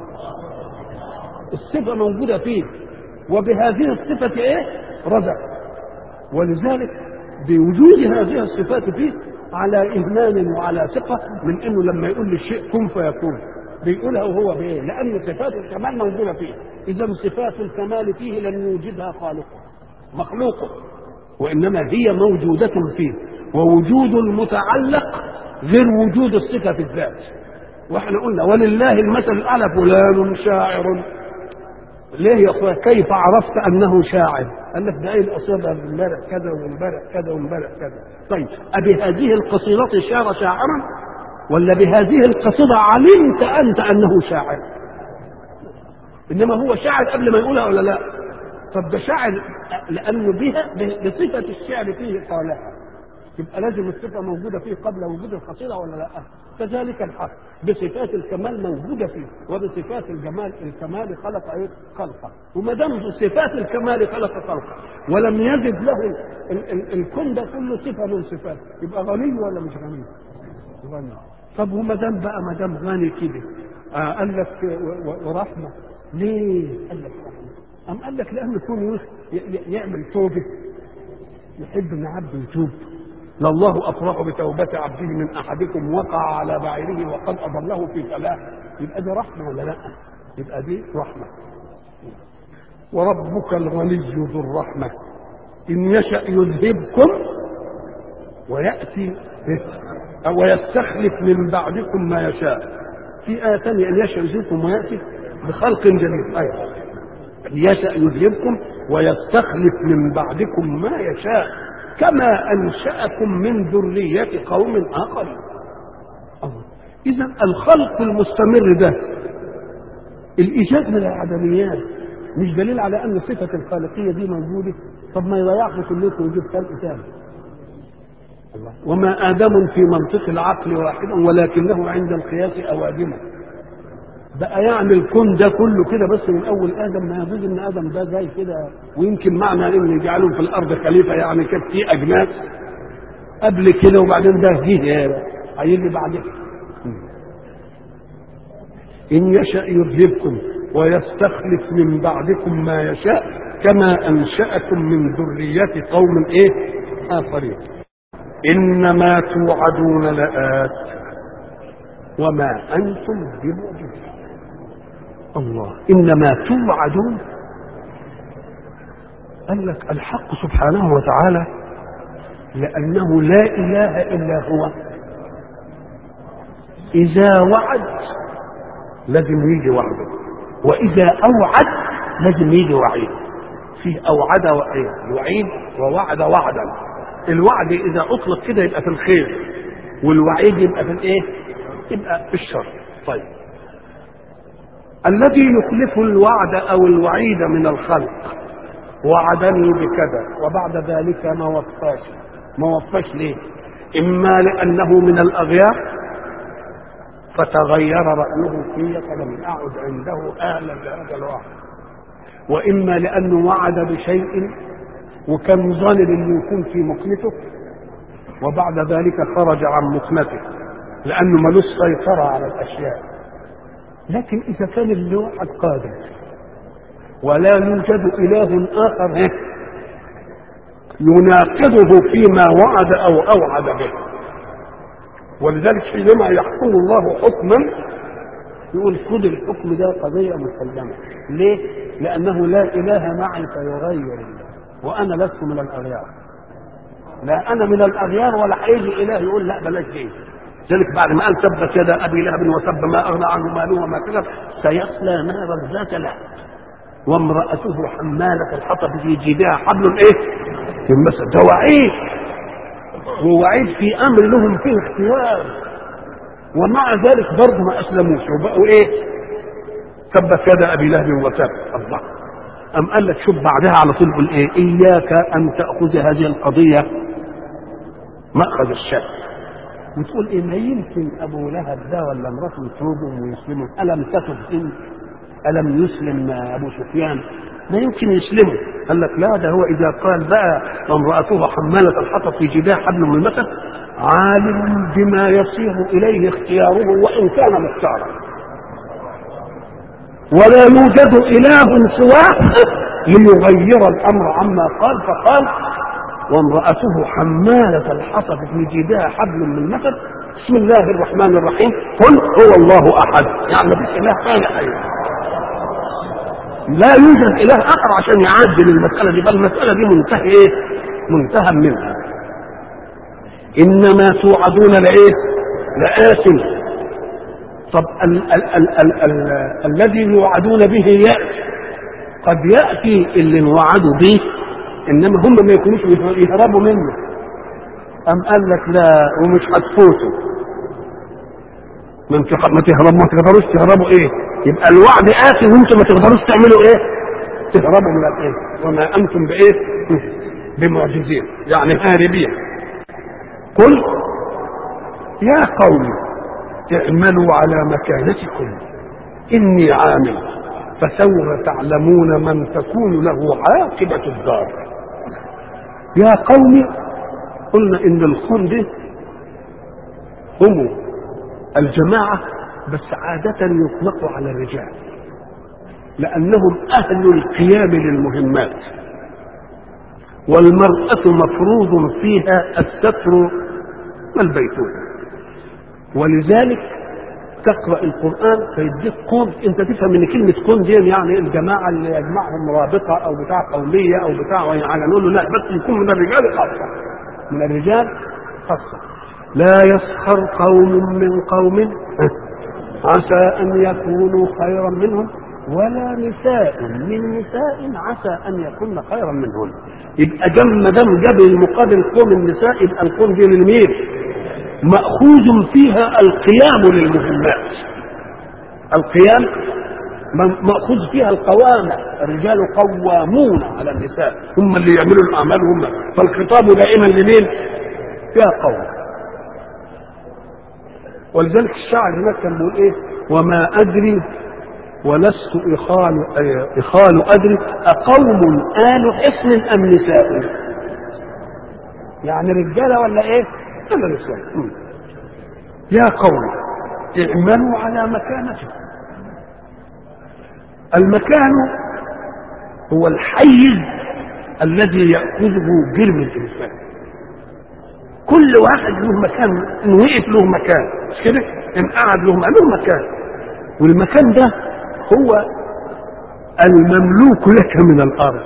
الصفة موجودة فيه وبهذه الصفة ايه؟ رزق ولذلك بوجود هذه الصفات فيه على إيمان وعلى ثقة من إنه لما يقول للشيء كن فيكون بيقولها وهو بإيه؟ لأن صفات الكمال موجودة فيه إذا صفات الكمال فيه لم يوجدها خالقه مخلوقه وإنما هي موجودة فيه ووجود المتعلق غير وجود الصفة في الذات واحنا قلنا ولله المثل الأعلى فلان شاعر ليه يا اخويا كيف عرفت انه شاعر؟ قال لك ده ايه القصيده امبارح كذا وامبارح كذا وامبارح كذا. طيب ابي هذه القصيده شعر شاعرا؟ ولا بهذه القصيده علمت انت انه شاعر؟ انما هو شاعر قبل ما يقولها ولا لا؟ طب ده شاعر لانه بها بصفه الشعر فيه قالها. يبقى لازم الصفه موجوده فيه قبل وجود القصيده ولا لا؟ كذلك الحق بصفات الكمال موجوده فيه وبصفات الجمال الكمال خلق ايه؟ خلقه وما دام بصفات الكمال خلق خلقه ولم يجد له ال- ال- الكون ده كله صفه من صفات يبقى غني ولا مش غني؟ غني طب وما دام بقى ما دام غني كده آه قال لك و- و- ورحمه ليه؟ قال لك رحمه أم قال لك لأن يكون يوسف ي- ي- يعمل توبة يحب ان عبده يتوب لله افرح بتوبه عبده من احدكم وقع على بعيره وقد اضله في فلاح يبقى دي رحمه ولا لا؟ يبقى دي رحمه وربك الغني ذو الرحمه ان يشا يذهبكم وياتي او يستخلف من بعدكم ما يشاء في آية ثانية أن يشاء يذهبكم ويأتي بخلق جديد أيوة أن يشاء يذهبكم ويستخلف من بعدكم ما يشاء كما أنشأكم من ذرية قوم آخرين إذا الخلق المستمر ده الإيجاد من العدميات مش دليل على أن صفة الخالقية دي موجودة طب ما يضيعش كلكم ويجيب خلق ثاني الله. وما آدم في منطق العقل واحد ولكنه عند القياس أوادمه بقى يعني الكون ده كله كده بس من اول ادم ما يجوز ان ادم ده جاي كده ويمكن معنى ان يجعلهم في الارض خليفه يعني كانت في اجناس قبل كده وبعدين ده جه هيجي بعدين ان يشا يذهبكم ويستخلف من بعدكم ما يشاء كما انشاكم من ذريه قوم ايه اخرين انما توعدون لآت وما انتم بمعجزين الله انما توعدون قال لك الحق سبحانه وتعالى لانه لا اله الا هو اذا وعد لازم يجي وعده واذا اوعد لازم يجي وعيد فيه اوعد وعيد يعيد ووعد وعدا الوعد اذا اطلق كده يبقى في الخير والوعيد يبقى في الايه يبقى في الشر طيب الذي يخلف الوعد او الوعيد من الخلق وعدني بكذا وبعد ذلك ما وفاش ما وفاش ليه اما لانه من الاغيار فتغير رايه في فلم اعد عنده اهلا لهذا الوعد واما لانه وعد بشيء وكان ظالم انه يكون في مكنته وبعد ذلك خرج عن مكنته لانه ملوش سيطره على الاشياء لكن إذا كان الوعد قادر ولا يوجد إله آخر يناقضه فيما وعد أو أوعد به ولذلك حينما يحكم الله حكما يقول خذ الحكم ده قضية مسلمة ليه؟ لأنه لا إله معي فيغير الله وأنا لست من الأغيار لا أنا من الأغيار ولا هيجي إله يقول لا بلاش دي ذلك بعد ما قال تبت يد ابي لهب وتب ما اغنى عنه ماله وما كسب سيصلى نارا ذات لهب وامراته حماله الحطب في جيدها حبل ايه؟ في المسد ده وعيد ووعيد في امر لهم فيه اختيار ومع ذلك برضه ما اسلموش وبقوا ايه؟ تبت يد ابي لهب وتب الله أم قال لك شوف بعدها على طول يقول ايه اياك ان تاخذ هذه القضيه ماخذ الشك وتقول ايه ما يمكن ابو لهب ده ولا امراته يتوبوا ويسلموا الم تتب انت الم يسلم ابو سفيان ما يمكن يسلموا قال لك لا ده هو اذا قال بقى وامراته حماله الحطب في جباه حبل من المثل عالم بما يصير اليه اختياره وان كان مختارا ولا يوجد اله سواه ليغير الامر عما قال فقال وامرأته حمالة الحطب في جيدها حبل من مثل بسم الله الرحمن الرحيم قل هو الله احد يعني مفيش اله ثاني حقيقي لا يوجد اله اخر عشان يعدل المساله دي بل المساله دي منتهى ايه؟ منتهى منها انما توعدون لايه؟ لآت طب ال ال ال ال ال الذي يوعدون به ياتي قد ياتي اللي انوعدوا به انما هم ما يكونوش يهربوا منه ام قال لك لا ومش هتفوتوا ما انت ما تهربوا ما تقدروش تهربوا ايه يبقى الوعد اتي وانتم ما تقدروش تعملوا ايه تهربوا من الايه وما انتم بايه بمعجزين يعني هاربين قل يا قوم اعملوا على مكانتكم اني عامل فسوف تعلمون من تكون له عاقبة الدار يا قوم قلنا ان الخون ده هم الجماعة بس عادة يطلق على الرجال لأنهم أهل القيام للمهمات والمرأة مفروض فيها الستر والبيتوت ولذلك تقرا القران فيديك كون انت تفهم ان كلمه كون دي يعني الجماعه اللي يجمعهم رابطه او بتاع قوميه او بتاع يعني نقول له لا بس يكون من الرجال خاصه من الرجال خاصه لا يسخر قوم من قوم عسى ان يكونوا خيرا منهم ولا نساء من نساء عسى ان يكون خيرا منهن يبقى جم دم جاب المقابل قوم النساء يبقى القوم دي للمين مأخوذ فيها القيام للمهمات القيام مأخوذ فيها القوامة الرجال قوامون على النساء هم اللي يعملوا الأعمال هم فالخطاب دائما لمين يا قوم ولذلك الشاعر هناك كان بيقول ايه وما أدري ولست إخال إخال أدري أقوم آل حصن أم نساء يعني رجالة ولا إيه ولا نساء يا قوم اعملوا على مكانتكم المكان هو الحيز الذي يأخذه جرم الإنسان كل واحد له مكان إن وقف له مكان مش كده؟ إن قعد له له مكان والمكان ده هو المملوك لك من الأرض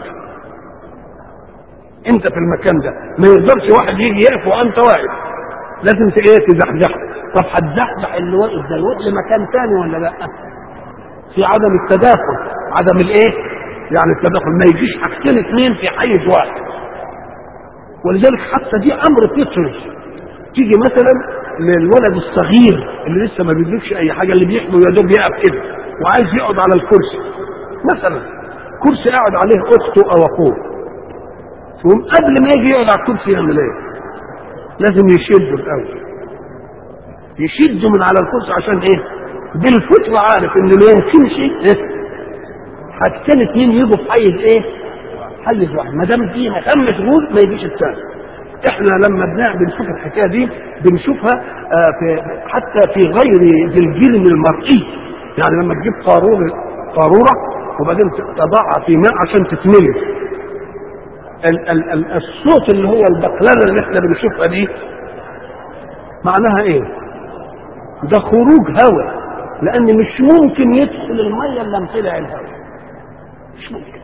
أنت في المكان ده ما يقدرش واحد يجي يقف وأنت واقف لازم ايه تزحزح طب هتزحزح اللي واقف ده يروح لمكان تاني ولا لا؟ في عدم التداخل عدم الايه؟ يعني التداخل ما يجيش حاجتين اثنين في حيز واحد ولذلك حتى دي امر فطري تيجي مثلا للولد الصغير اللي لسه ما بيدركش اي حاجه اللي بيحمل يا دوب يقف كده وعايز يقعد على الكرسي مثلا كرسي قاعد عليه اخته او اخوه ثم قبل ما يجي يقعد على الكرسي يعمل ايه؟ لازم يشده الاول يشده من على الكرسي عشان ايه بالفطره عارف ان ما يمكنش ايه حاجتين اتنين يجوا في حيز ايه حيز واحد ما دام في مكان مشغول ما يجيش الثاني احنا لما بنعمل بنشوف الحكايه دي بنشوفها آه في حتى في غير ذي الجرم المرئي يعني لما تجيب قارورة قارورة وبعدين تضعها في ماء عشان تتملي ال ال ال الصوت اللي هو البقلله اللي احنا بنشوفها دي معناها ايه؟ ده خروج هواء لان مش ممكن يدخل الميه الا لما طلع الهواء مش ممكن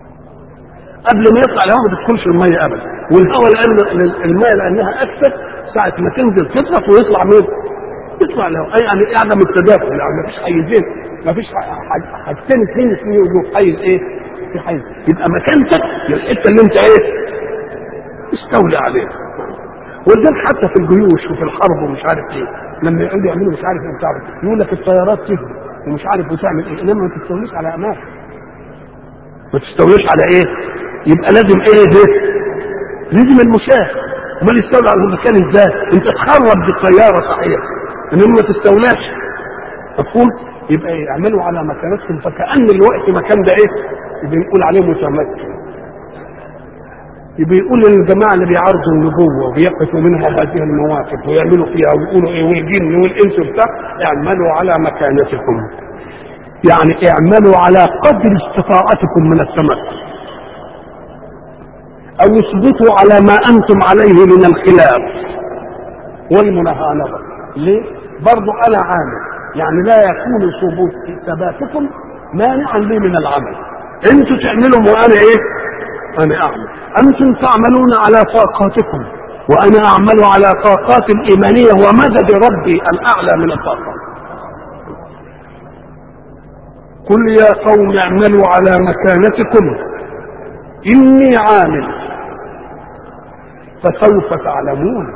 قبل ما يطلع الهواء ما تدخلش الميه ابدا والهواء لان الميه لانها اكثر ساعة ما تنزل تضغط ويطلع مين؟ يطلع له يعني قاعدة متداخل يعني مفيش حيزين مفيش حاجتين اثنين اثنين يقولوا حيز ايه؟ في حيز يبقى مكانتك الحتة اللي انت ايه؟ استولى عليها ولذلك حتى في الجيوش وفي الحرب ومش عارف ايه لما يقعدوا يعملوا مش عارف ايه بتاع يقول لك الطيارات تهجم ومش عارف وتعمل ايه انما ما تستوليش على اماكن ما تستوليش على ايه؟ يبقى لازم ايه ده؟ لازم المشاة امال يستولى على المكان ازاي؟ انت تخرب بالطياره صحيح انما ما تستولاش مفهوم؟ يبقى ايه؟ اعملوا على مكانتكم فكأن الوقت مكان ده ايه؟ بنقول عليه متمكن يبقى يقول للجماعه اللي بيعارضوا النبوه وبيقفوا منها هذه المواقف ويعملوا فيها ويقولوا ايه والجن والانس وبتاع اعملوا على مكانتكم يعني اعملوا على قدر استطاعتكم من التمكن او اثبتوا على ما انتم عليه من الخلاف والمناهضه ليه؟ برضو انا عامل يعني لا يكون ثبوت ثباتكم مانعا لي من العمل انتوا تعملوا وانا ايه؟ انا اعمل انتم تعملون على طاقاتكم وانا اعمل على طاقات الايمانيه ومدد ربي الاعلى من الطاقات قل يا قوم اعملوا على مكانتكم اني عامل فسوف تعلمون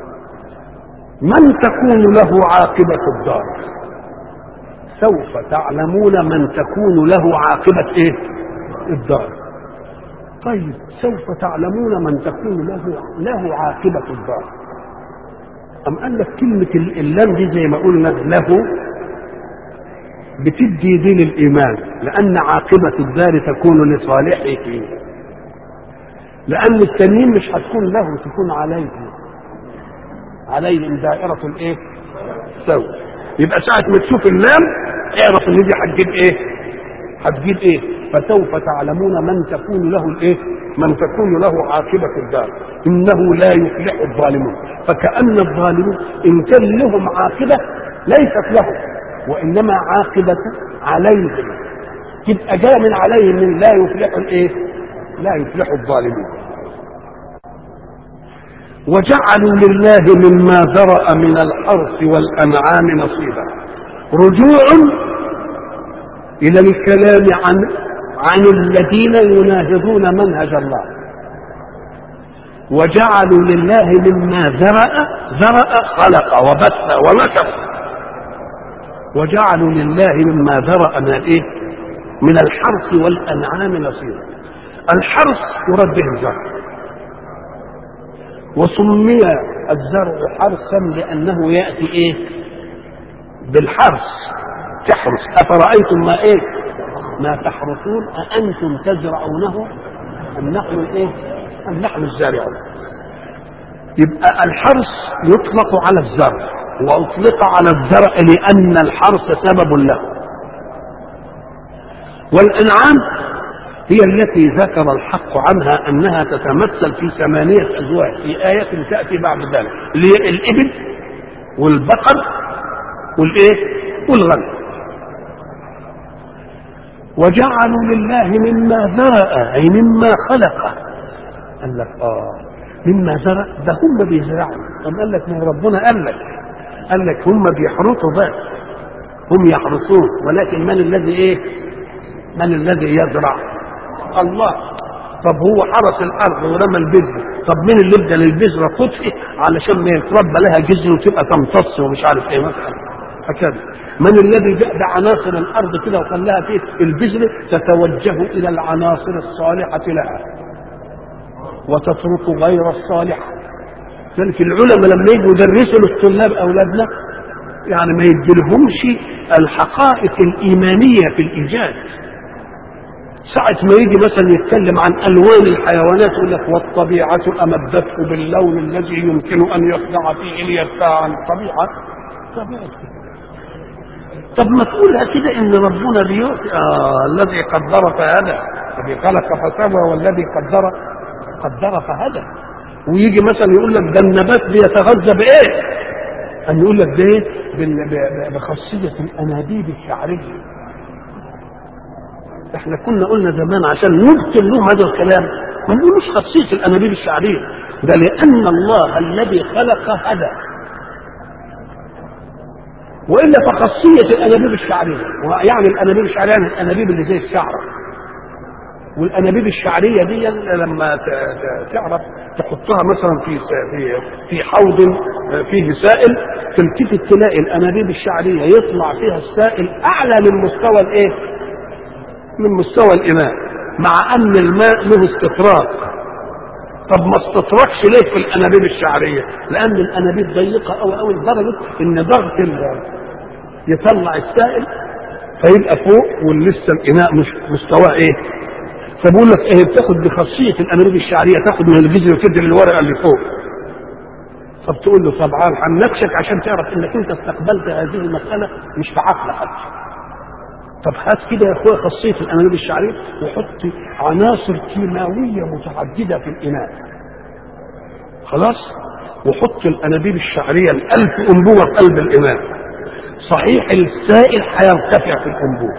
من تكون له عاقبه الدار سوف تعلمون من تكون له عاقبه ايه الدار طيب سوف تعلمون من تكون له له عاقبة الدار أم قال لك كلمة اللام دي زي ما قلنا له بتدي دين الإيمان لأن عاقبة الدار تكون لصالحه لأن التنين مش هتكون له تكون عليه عليهم دائرة الإيه؟ سوء يبقى ساعة ما تشوف اللام اعرف إن دي هتجيب إيه؟ هتجيب إيه؟ فسوف تعلمون من تكون له الايه؟ من تكون له عاقبة الدار إنه لا يفلح الظالمون فكأن الظالمون إن كان لهم عاقبة ليست لهم وإنما عاقبة عليهم تبقى جاء من عليهم من لا يفلح الايه؟ لا يفلح الظالمون وجعلوا لله مما ذرأ من الحرث والأنعام نصيبا رجوع إلى الكلام عن عن الذين يناهضون منهج الله وجعلوا لله مما ذرأ ذرأ خلق وبث ونشر وجعلوا لله مما ذرأ من الايه؟ من الحرث والانعام نصيبا الحرث يراد به الزرع وسمي الزرع حرثا لانه ياتي ايه بالحرث تحرث افرايتم ما ايه ما تحرثون أأنتم تزرعونه أم نحن الإيه؟ أم نحن الزارعون؟ يبقى الحرث يطلق على الزرع وأطلق على الزرع لأن الحرث سبب له والأنعام هي التي ذكر الحق عنها أنها تتمثل في ثمانية أزواج في آية تأتي بعد ذلك اللي هي الإبل والبقر والإيه؟ والغنم وجعلوا لله مما ذرأ أي مما خلق قال لك آه مما زرع ده هم بيزرعوا أم قال لك ما ربنا قال لك قال لك هم بيحرثوا بس هم يحرثون ولكن من الذي ايه من الذي يزرع الله طب هو حرس الارض ورمى البذر طب مين اللي ادى للبذره تطفئ علشان ما يتربى لها جذر وتبقى تمتص ومش عارف ايه مثلا هكذا من الذي جاء بعناصر الارض كده وخلاها فيه البذر تتوجه الى العناصر الصالحه لها وتترك غير الصالحه ذلك العلماء لما يجوا يدرسوا للطلاب اولادنا يعني ما يديلهمش الحقائق الايمانيه في الايجاد ساعة ما يجي مثلا يتكلم عن ألوان الحيوانات يقول لك والطبيعة أمدته باللون الذي يمكن أن يخضع فيه ليدفع عن الطبيعة طبيعة طب ما تقولها كده ان ربنا بيؤتي آه الذي قدر فهدى الذي خلق فسوى والذي قدر قدر فهدى ويجي مثلا يقول لك ده النبات بيتغذى بايه؟ ان يقول لك ده بخاصيه الانابيب الشعريه احنا كنا قلنا زمان عشان نبطل لهم هذا الكلام ما نقولوش خاصيه الانابيب الشعريه ده لأن الله الذي خلق هدى والا فخاصيه الانابيب الشعريه يعني الانابيب الشعريه يعني الانابيب اللي زي الشعره والانابيب الشعريه دي لما ت- ت- تعرف تحطها مثلا في س- في في حوض فيه سائل تلتفت تلاقي الانابيب الشعريه يطلع فيها السائل اعلى من مستوى الايه؟ من مستوى الاناء مع ان الماء له استطراق طب ما استطرقش ليه في الانابيب الشعريه؟ لان الانابيب ضيقه قوي قوي لدرجه ان ضغط ال- يطلع السائل فيبقى فوق ولسه الاناء مش مستواه ايه؟ فبقول لك ايه بتاخد بخاصيه الانابيب الشعريه تاخد من الجذر وتدي الورقه اللي فوق. طب تقول له طبعا هنكشك عشان تعرف انك انت استقبلت هذه المساله مش في عقل حد. طب هات كده يا اخويا خاصيه الانابيب الشعريه وحط عناصر كيماويه متعدده في الاناء. خلاص؟ وحط الانابيب الشعريه الالف انبوبه في قلب الاناء. صحيح السائل هيرتفع في الانبوب.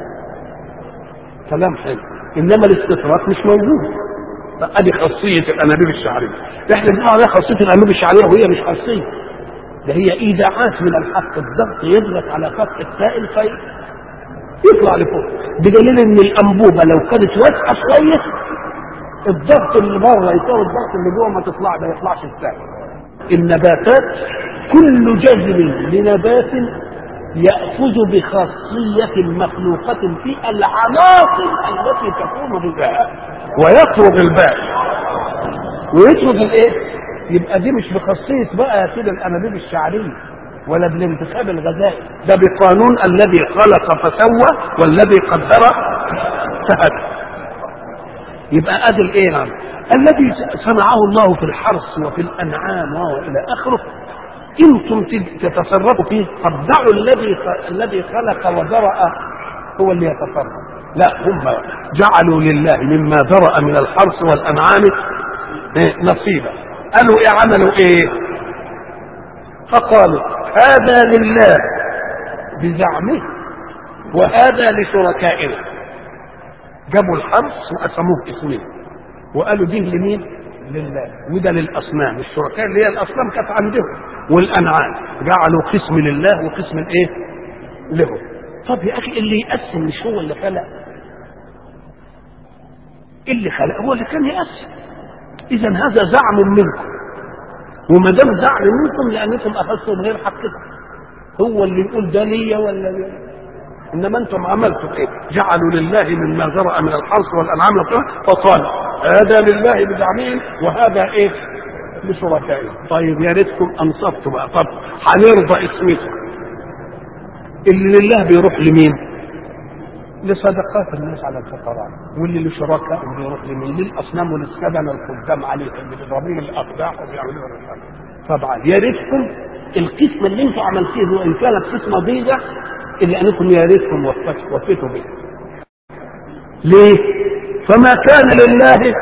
كلام حلو. انما الاستطراق مش موجود. ادي خاصيه الانابيب الشعريه. احنا بنقول عليها خاصيه الانابيب الشعريه وهي مش خاصيه. ده هي ايداعات من الحق الضغط يضغط على سطح السائل في يطلع لفوق بدليل ان الانبوبه لو كانت واسعه شويه الضغط اللي بره يساوي الضغط اللي جوه ما تطلع ما يطلعش السائل النباتات كل جذر لنبات يأخذ بخاصية مخلوقة في العناصر التي تقوم بها ويترك الباقي ويترك الايه؟ يبقى دي مش بخاصية بقى كده الأنابيب الشعرية ولا بالانتخاب الغذائي ده بقانون الذي خلق فسوى والذي قدر فهدى يبقى ادي الايه نعم الذي صنعه الله في الحرث وفي الانعام والى اخره انتم تتصرفوا فيه طب دعوا الذي الذي خلق وذرأ هو اللي يتصرف لا هم جعلوا لله مما ذرأ من الحرث والانعام إيه؟ نصيبا قالوا ايه عملوا ايه فقالوا هذا لله بزعمه وهذا لشركائنا جابوا الحرث وقسموه اسمين وقالوا دي لمين لله وده للاصنام الشركاء اللي هي الاصنام كانت عندهم والانعام جعلوا قسم لله وقسم الايه لهم طب يا اخي اللي يقسم مش هو اللي خلق اللي خلق هو اللي كان يقسم اذا هذا زعم منكم وما دام زعم منكم لانكم اخذتم غير حقكم هو اللي يقول ده ليا ولا ليا انما انتم عملتم ايه؟ جعلوا لله مما ذرأ من الحرث والانعام فقال هذا لله بزعمهم وهذا ايه؟ لشركائهم طيب يا ريتكم انصفتوا بقى طب هنرضى اسمكم اللي لله بيروح لمين؟ لصدقات الناس على الفقراء واللي لشركائهم بيروح لمين؟ للاصنام وللسبن القدام عليهم اللي بيضربون الاقداح وبيعملون طبعا يا ريتكم القسمه اللي انتم عملتوه وان كانت قسمه بيضة الا انكم يا ريتكم وفيتوا به ليه؟ فما كان لله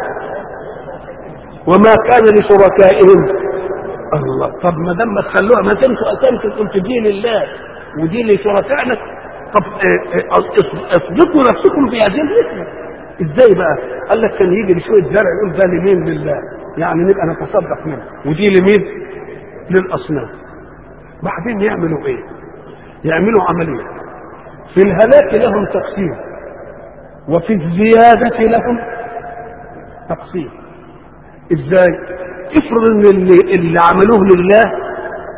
وما كان لشركائهم الله طب ما دام ما تخلوها ما انتوا قسمتوا قلت دي لله ودي لشركائنا طب اصدقوا نفسكم في هذه الحكمه ازاي بقى؟ قال لك كان يجي لشويه زرع يقول ده لمين لله يعني نبقى نتصدق منه ودي لمين؟ للاصنام بعدين يعملوا ايه؟ يعملوا عمليه في الهلاك لهم تقسيم وفي الزياده لهم تقسيم ازاي؟ افرض ان اللي, اللي عملوه لله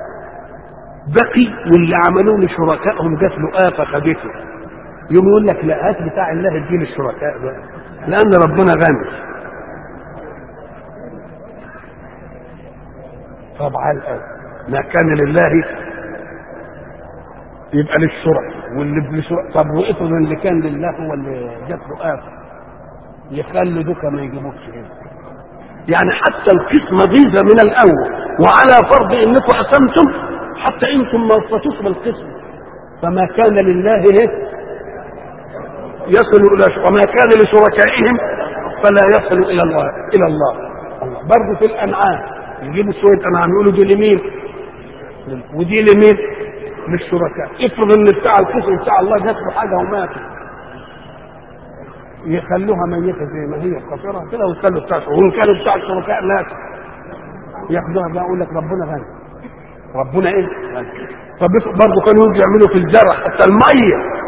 بقي واللي عملوه لشركائهم جات له آفة خدته يوم يقول لك لا هات بتاع الله اديه للشركاء بقى لأن ربنا غني طبعا الآن ما كان لله يبقى للشرع واللي للشرع طب وافرض اللي كان لله هو اللي جات له آفة يخلوا دوكا ما يجيبوكش هنا يعني حتى القسمة ضيزة من الأول وعلى فرض إنكم قسمتم حتى انتم ما وصفتوش بالقسم فما كان لله يصل الى وما كان لشركائهم فلا يصل الى الله الى الله الله برضه في الانعام يجيبوا شويه انعام يقولوا دي لمين ودي لمين للشركاء افرض ان بتاع القسم بتاع الله جات له حاجه وماتت يخلوها ميته زي ما هي قصيره كده ويخلوا بتاع وان كانوا بتاع الشركاء ماتوا ياخدوها بقى يقول لك ربنا غني ربنا ايه؟ غني طب برضه كانوا يجوا يعملوا في الزرع حتى الميه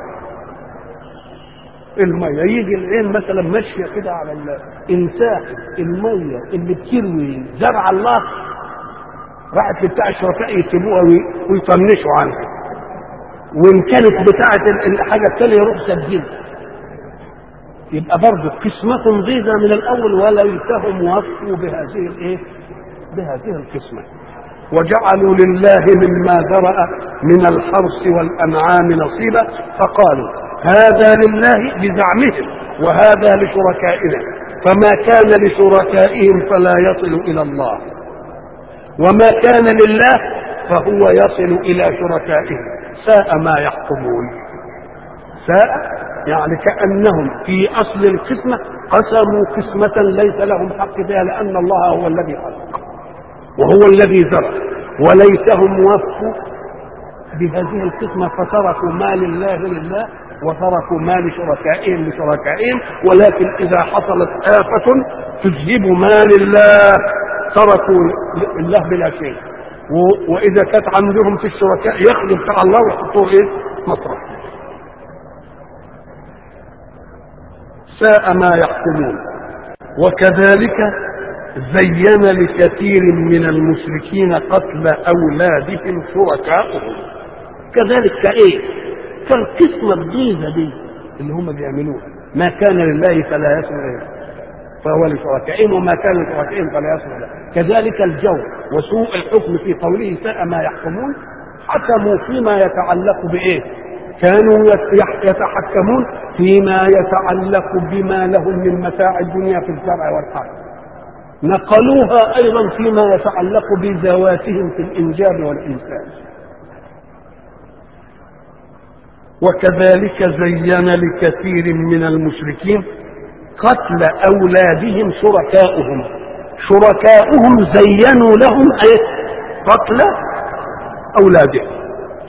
الميه يجي العين مثلا ماشيه كده على الانسان الميه اللي بتروي زرع الله راحت لبتاع الشركاء يسيبوها ويطنشوا عنها وان كانت بتاعه الحاجه الثانيه يروح سجلها يبقى برضه قسمة ضيزة من الأول وليتهم وفوا بهذه الإيه؟ بهذه القسمة وجعلوا لله مما ذرأ من الحرث والأنعام نصيبا فقالوا هذا لله بزعمهم وهذا لشركائنا فما كان لشركائهم فلا يصل إلى الله وما كان لله فهو يصل إلى شركائهم ساء ما يحكمون ساء يعني كأنهم في أصل القسمة قسموا قسمة ليس لهم حق فيها لأن الله هو الذي خلق وهو الذي زرع وليتهم وفوا بهذه القسمة فتركوا ما لله لله وتركوا ما لشركائهم لشركائهم ولكن إذا حصلت آفة تذهب ما لله تركوا الله بلا شيء وإذا كانت عندهم في الشركاء ياخذوا بتاع الله ويحطوه إيه؟ مطرح ساء ما يحكمون وكذلك زين لكثير من المشركين قتل اولادهم شركاؤهم كذلك كايه كالقسمه الضيزه دي اللي هم بيعملوها ما كان لله فلا يصل اليه فهو لشركائهم وما كان لشركائهم فلا يصل اليه كذلك الجور وسوء الحكم في قوله ساء ما يحكمون حكموا فيما يتعلق بايه كانوا يتحكمون فيما يتعلق بما لهم من متاع الدنيا في الزرع والحرث نقلوها ايضا فيما يتعلق بذواتهم في الانجاب والانسان وكذلك زين لكثير من المشركين قتل اولادهم شركاؤهم شركاؤهم زينوا لهم ايه قتل اولادهم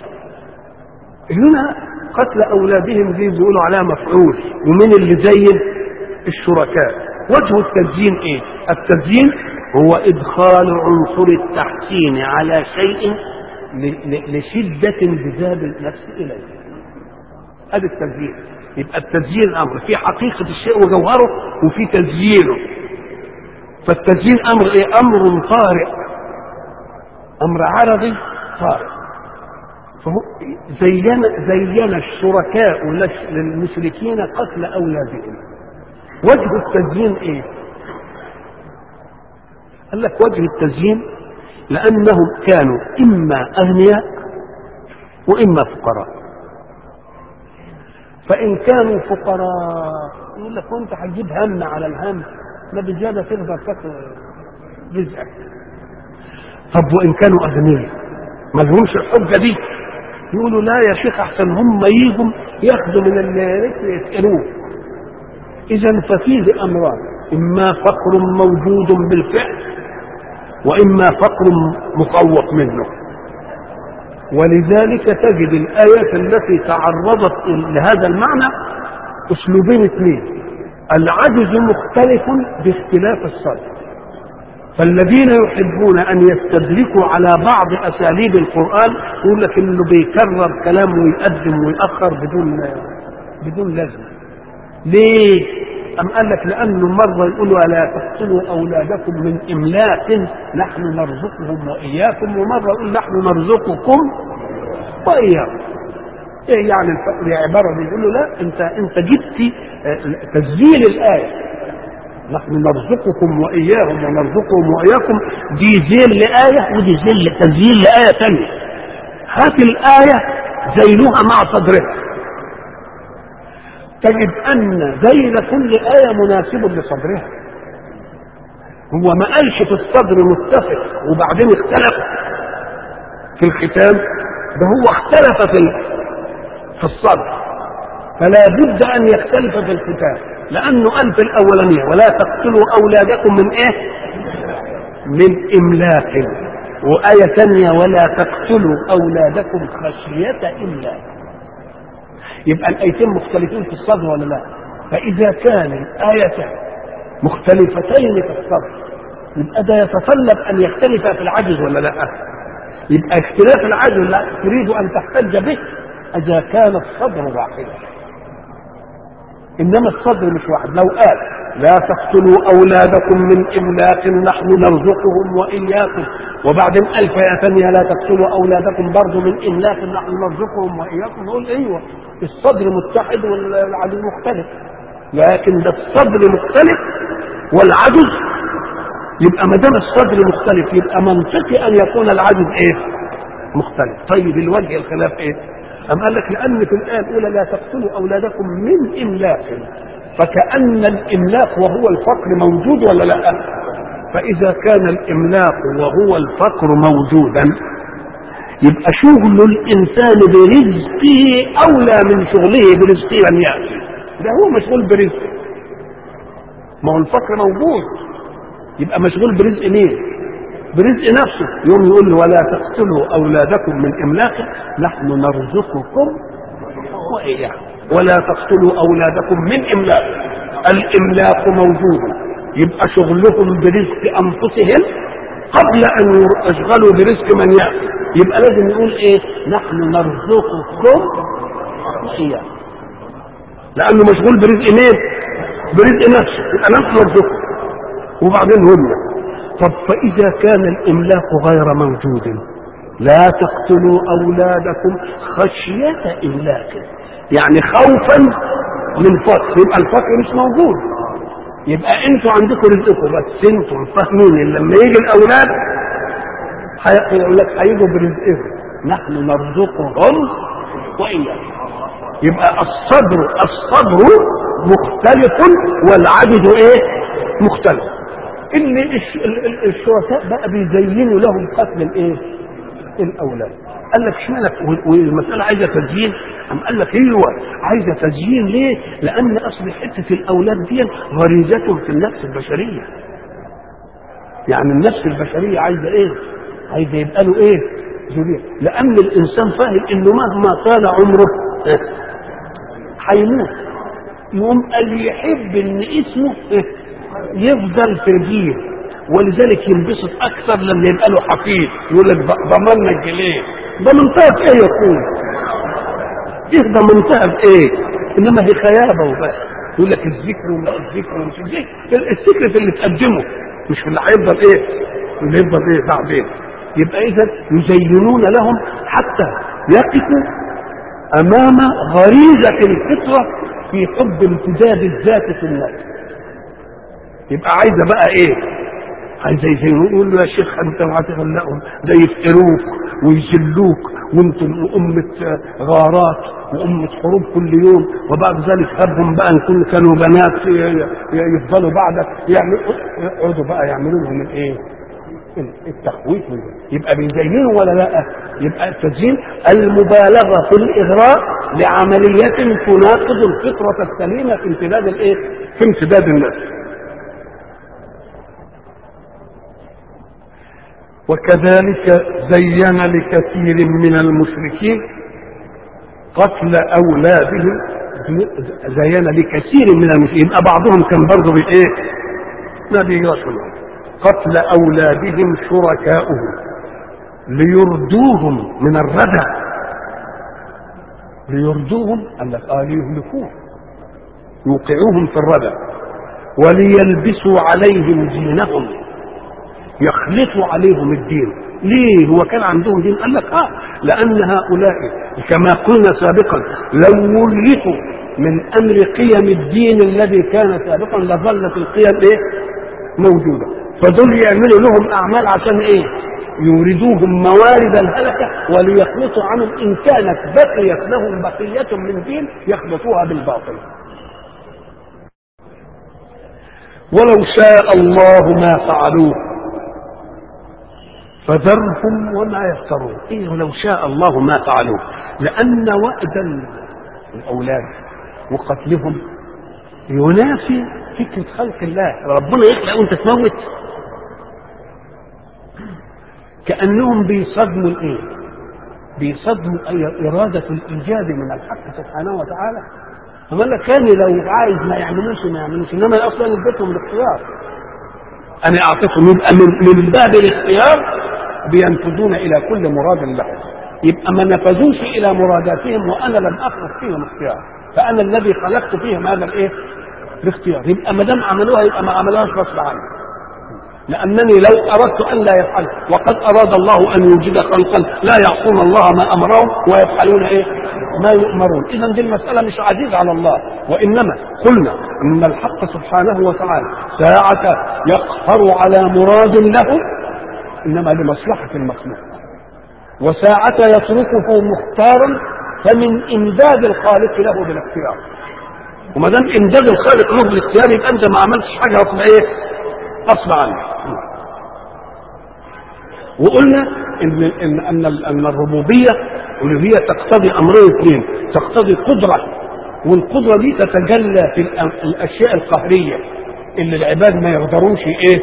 هنا قتل اولادهم دي بيقولوا عليها مفعول ومن اللي زين الشركاء وجه التزيين ايه التزيين هو ادخال عنصر التحسين على شيء لشدة انجذاب النفس اليه هذا التزيين يبقى التزيين امر في حقيقة الشيء وجوهره وفي تزيينه فالتزيين امر ايه امر طارئ امر عرضي طارئ فهو زين زين الشركاء للمشركين قتل اولادهم وجه التزيين ايه قال لك وجه التزيين لانهم كانوا اما اغنياء واما فقراء فان كانوا فقراء يقول لك وانت هتجيب هم على الهم ما بزياده تقدر تاكل رزقك طب وان كانوا اغنياء ما لهمش الحجه دي يقولوا لا يا شيخ احسن هم يجوا ياخذوا من الرزق يسالوه اذا ففيه امران اما فقر موجود بالفعل واما فقر مخوف منه ولذلك تجد الايه التي تعرضت لهذا المعنى اسلوبين اثنين العجز مختلف باختلاف الصدر فالذين يحبون ان يستدركوا على بعض اساليب القران يقول لك انه بيكرر كلام ويقدم ويأخر بدون بدون لازمه. ليه؟ أم قال لك لأنه مرة يقولوا ألا تقتلوا أولادكم من إملاق نحن نرزقهم وإياكم ومرة يقول نحن نرزقكم وإياكم. إيه يعني العبارة دي يقول له لا أنت أنت جبت تسجيل الآية نحن نرزقكم واياهم ونرزقهم واياكم دي زين لايه ودي زين تزيين لايه ثانيه هات الايه زينها مع صدرها تجد ان زين كل ايه مناسب لصدرها هو ما قالش في الصدر متفق وبعدين اختلف في الختام ده هو اختلف في في الصدر فلا بد ان يختلف في الختام لانه قال في الاولانيه ولا تقتلوا اولادكم من ايه من املاق وايه ثانيه ولا تقتلوا اولادكم خشيه املاق يبقى الايتين مختلفين في الصدر ولا لا فاذا كان الايتان مختلفتين في الصدر يبقى ده يتطلب ان يختلف في العجز ولا لا يبقى اختلاف العجز لا تريد ان تحتج به اذا كان الصدر واحدا انما الصدر مش واحد لو قال لا تقتلوا اولادكم من املاق نحن نرزقهم واياكم وبعدين الف يا ثانيه لا تقتلوا اولادكم برضه من املاق نحن نرزقهم واياكم نقول ايوه الصدر متحد والعدد مختلف لكن ده الصدر مختلف والعجز يبقى ما دام الصدر مختلف يبقى منطقي ان يكون العجز ايه؟ مختلف طيب الوجه الخلاف ايه؟ أم قال لك لأن في الآية الأولى لا تقتلوا أولادكم من إملاق فكأن الإملاق وهو الفقر موجود ولا لا؟ فإذا كان الإملاق وهو الفقر موجودا يبقى شغل الإنسان برزقه أولى من شغله برزق من يأتي ده هو مشغول برزقه ما هو الفقر موجود يبقى مشغول برزق مين؟ برزق نفسه يوم يقول له ولا تقتلوا اولادكم من املاق نحن نرزقكم واياكم ولا تقتلوا اولادكم من املاق الاملاق موجود يبقى شغلهم برزق انفسهم قبل ان يشغلوا برزق من ياتي يبقى لازم يقول ايه نحن نرزقكم واياكم لانه مشغول برزق مين برزق نفسه يبقى نحن نرزقكم وبعدين هم طب فإذا كان الإملاق غير موجود لا تقتلوا أولادكم خشية إملاق يعني خوفا من فقر يبقى الفقر مش موجود يبقى انتوا عندكم رزقكم بس انتم فاهمين ان لما يجي الاولاد يقول لك هيجوا برزقهم نحن نرزقهم واياكم يبقى الصبر الصبر مختلف والعجز ايه مختلف اللي الشركاء بقى بيزينوا لهم قتل الايه؟ الاولاد. قال لك اشمعنى والمساله عايزه تزيين؟ قام قال لك ايوه عايزه تزيين ليه؟ لان اصل حته الاولاد دي غريزه في النفس البشريه. يعني النفس البشريه عايزه ايه؟ عايزه يبقى له ايه؟ ذريه، لان الانسان فاهم انه مهما طال عمره هيموت. يقوم قال يحب ان اسمه يفضل في الجيل ولذلك ينبسط اكثر لما يبقى له حفيد يقول لك ضمننا الجليه ضمنتها في ايه يا اخويا؟ ايه ضمنتها بايه؟ انما هي خيابه وبس يقول لك الذكر ومش الذكر ومش الذكر الذكر في اللي تقدمه مش في اللي هيفضل ايه؟ اللي يفضل ايه بعدين يبقى اذا يزينون لهم حتى يقفوا امام غريزه الفطره في حب امتداد الذات في النفس يبقى عايزه بقى ايه عايزه يزينوا يقول له يا شيخ انت هتغلقهم ده يفتروك ويذلوك وانتم أمة غارات وأمة حروب كل يوم وبعد ذلك هبهم بقى ان كل كانوا بنات يفضلوا بعدك يقعدوا بقى يعملوا لهم الايه؟ التخويف يبقى بيزينوا ولا لا؟ يبقى التزيين المبالغه في الاغراء لعمليه تناقض الفطره السليمه في امتداد الايه؟ في امتداد النفس. وكذلك زين لكثير من المشركين قتل اولادهم زين لكثير من المشركين يبقى بعضهم كان برضه بايه؟ ما بيجراش قتل اولادهم شركاؤهم ليردوهم من الردى ليردوهم قال لك اه ليهلكوهم يوقعوهم في الردى وليلبسوا عليهم دينهم يخلطوا عليهم الدين ليه هو كان عندهم دين قال لك اه لان هؤلاء كما قلنا سابقا لو ورثوا من امر قيم الدين الذي كان سابقا لظلت القيم ايه موجوده فدول يعملوا لهم اعمال عشان ايه يوردوهم موارد الهلكه وليخلطوا عنهم ان كانت بقيت لهم بقيه من دين يخلطوها بالباطل ولو شاء الله ما فعلوه فذرهم وما يفترون إيه ولو شاء الله ما فعلوه لأن وأد الأولاد وقتلهم ينافي فكرة خلق الله ربنا يخلق وانت تموت كأنهم بيصدموا الايه بيصدموا أي إرادة الإيجاد من الحق سبحانه وتعالى فما لك كان لو عايز ما يعملوش ما يعملوش إنما أصلا اديتهم الاختيار انا اعطيتهم يبقى من, من باب الاختيار بينفذون الى كل مراد له يبقى ما نفذوش الى مراداتهم وانا لم اخلق فيهم اختيار فانا الذي خلقت فيهم هذا الايه الاختيار يبقى ما دام عملوها يبقى ما عملوهاش غصب عني لانني لو اردت ان لا يفعل وقد اراد الله ان يوجد خلقا لا يعصون الله ما امرهم ويفعلون ايه ما يؤمرون اذا دي المساله مش عزيزه على الله وانما قلنا ان الحق سبحانه وتعالى ساعه يقهر على مراد له انما لمصلحه المخلوق وساعة يتركه مختارا فمن امداد الخالق له بالاختيار وما دام امداد الخالق له بالاختيار يبقى انت ما عملتش حاجه غصب ايه؟ غصب عنك وقلنا ان ان ان, أن الربوبيه الالوهيه تقتضي امرين اثنين تقتضي قدره والقدره دي تتجلى في الاشياء القهريه اللي العباد ما يقدروش ايه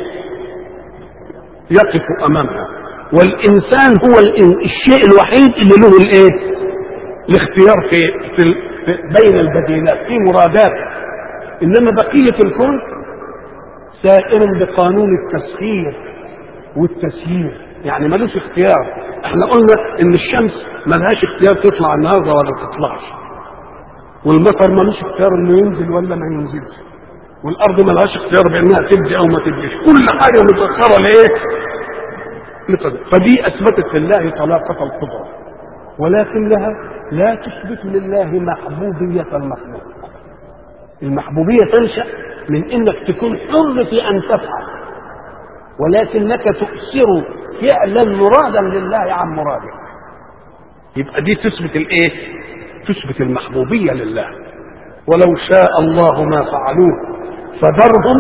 يقفوا امامها والانسان هو الشيء الوحيد اللي له الايه الاختيار في, في, في بين البديلات في مرادات انما بقيه الكون سائر بقانون التسخير والتسيير يعني ملوش اختيار احنا قلنا ان الشمس ملهاش اختيار تطلع النهارده ولا تطلعش والمطر ملوش اختيار انه ينزل ولا ما ينزلش والارض ملهاش اختيار بانها تبدي او ما تبديش كل حاجه مسخره لايه لقدر فدي اثبتت لله طلاقه القدره ولكنها لا تثبت لله محبوبيه المخلوق المحبوبيه تنشا من انك تكون حر في ان تفعل ولكنك تؤثر فعلا مرادا لله عن مرادك يبقى دي تثبت الايه تثبت المحبوبيه لله ولو شاء الله ما فعلوه فذرهم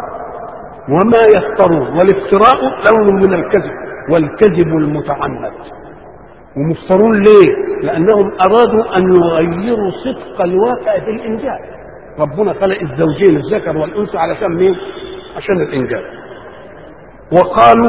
وما يفترون والافتراء لون من الكذب والكذب المتعمد ومفترون ليه لانهم ارادوا ان يغيروا صدق الواقع في الانجاب ربنا خلق الزوجين الذكر والانثى علشان مين عشان الانجاب وقالوا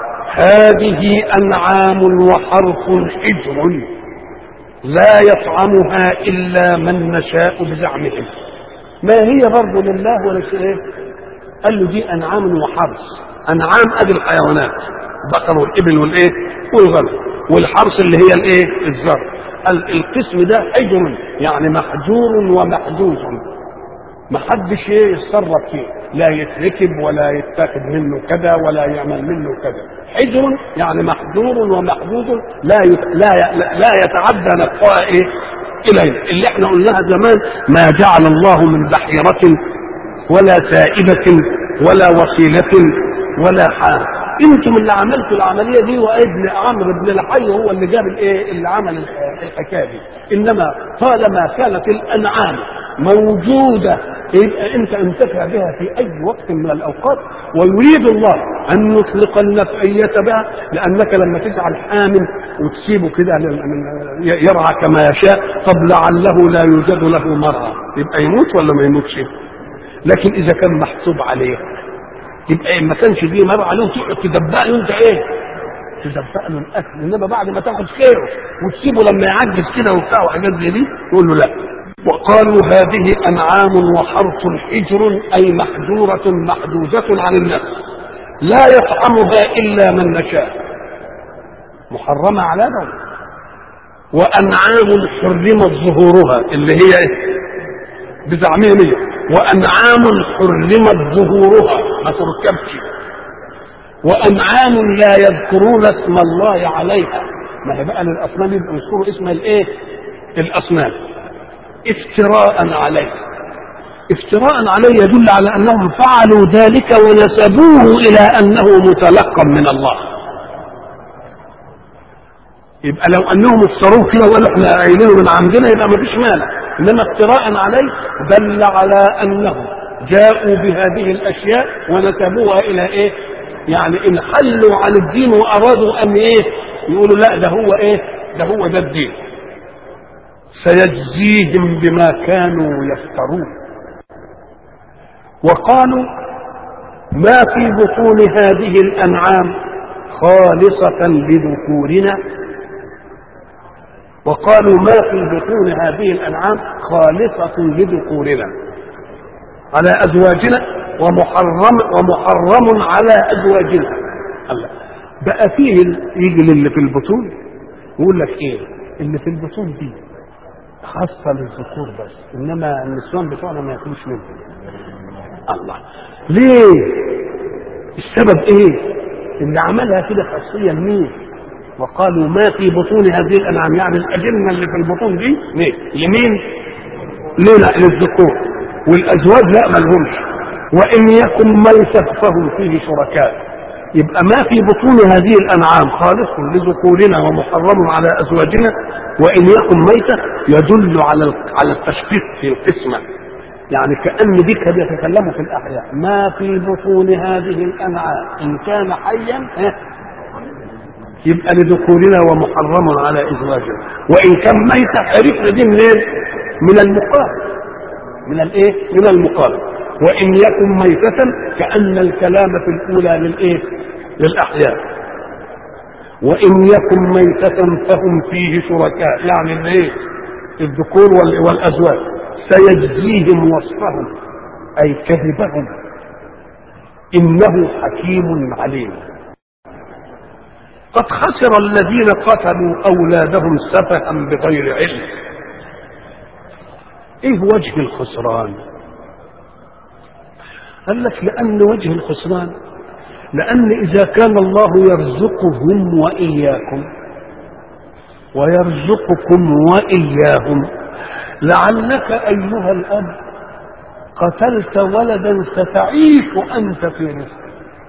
هذه انعام وحرث حجر لا يطعمها الا من نشاء بزعمهم ما هي برضه لله ولا شيء قال له دي انعام وحرث انعام ادي الحيوانات البقر والابل والايه والغنم والحرث اللي هي الايه الزرع القسم ده حجر يعني محجور ومحجوز ما حدش ايه يتصرف فيه لا يتركب ولا يتاخد منه كذا ولا يعمل منه كذا حجر يعني محجور ومحجوز لا يت... لا ي... لا يتعدى نقاء ايه اليه اللي احنا قلناها زمان ما جعل الله من بحيرة ولا سائبة ولا وصيلة ولا حام انتم اللي عملتوا العمليه دي وابن عمرو بن الحي هو اللي جاب الايه اللي عمل الحكايه دي انما طالما كانت الانعام موجوده يبقى انت انتفع بها في اي وقت من الاوقات ويريد الله ان يطلق النفعيه بها لانك لما تجعل حامل وتسيبه كده يرعى كما يشاء طب لعله لا يوجد له مرعى يبقى يموت ولا ما يموتش لكن اذا كان محسوب عليه يبقى ما كانش فيه مرعى له تقعد تدبق له انت ايه تدبق له الاكل انما بعد ما تاخد خيره وتسيبه لما يعجز كده وبتاع وحاجات زي دي تقول له لا وقالوا هذه انعام وحرث حجر اي محجوره محدوده عن الناس لا يطعمها الا من نشاء محرمه على ده وانعام حرمت ظهورها اللي هي ايه بزعمهم ايه وانعام حرمت ظهورها ما تركبش وانعام لا يذكرون اسم الله عليها ما هي بقى للاصنام يبقى يذكروا اسم الايه الاصنام افتراء عليه افتراء عليه يدل على انهم فعلوا ذلك ونسبوه الى انه متلقى من الله يبقى لو انهم افتروه كده وقالوا احنا قايلينه من عندنا يبقى ما فيش مانع انما افتراء عليه دل على انهم جاءوا بهذه الاشياء ونسبوها الى ايه يعني ان حلوا عن الدين وارادوا ان ايه يقولوا لا ده هو ايه ده هو ده الدين سيجزيهم بما كانوا يفترون وقالوا ما في بطون هذه الانعام خالصه لذكورنا وقالوا ما في بطون هذه الانعام خالصه لذكورنا على ازواجنا ومحرم ومحرم على ازواجنا الله بقى فيه ال- يجي للي في البطون ويقول لك ايه اللي في البطون دي خاصه للذكور بس انما النسوان بتوعنا ما ياكلوش منه الله ليه السبب ايه اللي عملها كده خاصيه لمين وقالوا ما في بطون هذه الانعام يعني الاجنه اللي في البطون دي ليه لمين ليه لا للذكور والازواج لا ملهمش وان يكن ميتة فهم فيه شركاء يبقى ما في بطون هذه الانعام خالص لذكورنا ومحرم على ازواجنا وان يكن ميتة يدل على على التشقيق في القسمه يعني كأن دي كانوا بيتكلموا في الأحياء ما في بطون هذه الأنعام إن كان حيا ها، يبقى لذكورنا ومحرم على ازواجنا وان كان ميتة عرفنا دي منين؟ من المقال من الايه؟ من المقال وان يكن ميتة كأن الكلام في الأولى للايه؟ للأحياء وإن يكن ميتة فهم فيه شركاء يعني الايه؟ الذكور وال- والأزواج سيجزيهم وصفهم أي كذبهم إنه حكيم عليم قد خسر الذين قتلوا اولادهم سفها بغير علم ايه وجه الخسران قال لك لان وجه الخسران لان اذا كان الله يرزقهم واياكم ويرزقكم واياهم لعلك ايها الاب قتلت ولدا ستعيش انت في رزقه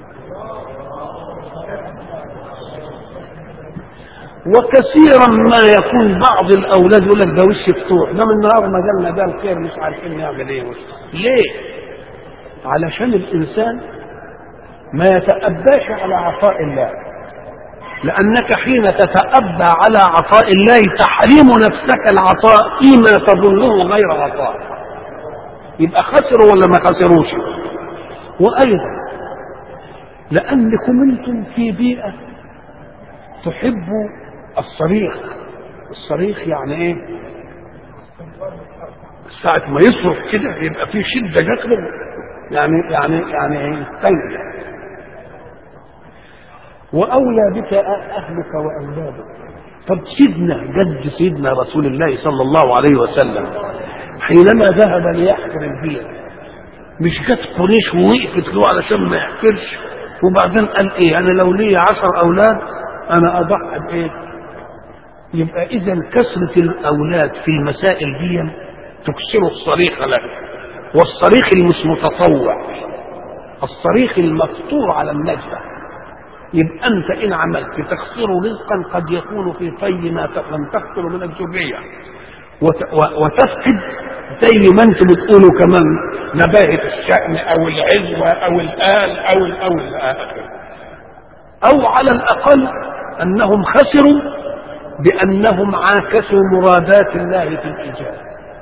وكثيرا ما يكون بعض الاولاد يقول لك ده وش فتوح ده من نهار ما جالنا ده الخير مش عارفين نعمل ايه وش. ليه؟ علشان الانسان ما يتأباش على عطاء الله لأنك حين تتأبى على عطاء الله تحرم نفسك العطاء فيما تظنه غير عطاء يبقى خسروا ولا ما خسروش وأيضا لأنكم أنتم في بيئة تحب الصريخ الصريخ يعني ايه ساعة ما يصرخ كده يبقى في شدة جات له يعني يعني يعني ايه يستنجد وأولى بك أهلك وأولادك طب سيدنا جد سيدنا رسول الله صلى الله عليه وسلم حينما ذهب ليحفر البير مش جت قريش ووقفت له علشان ما يحفرش وبعدين قال ايه انا لو لي عشر اولاد انا اضحي بايه يبقى اذا كثره الاولاد في المسائل دي تكسر الصريخ لك والصريخ المش متطوع الصريخ المفطور على النجدة يبقى انت ان عملت تخسر رزقا قد يكون في طي ما لم تخسر من الذريه وت- و- وتفقد زي ما انتم بتقولوا كمان نباهه الشأن او العزوه او الآل او ال او ال آخر. او على الاقل انهم خسروا بانهم عاكسوا مرادات الله في الايجاد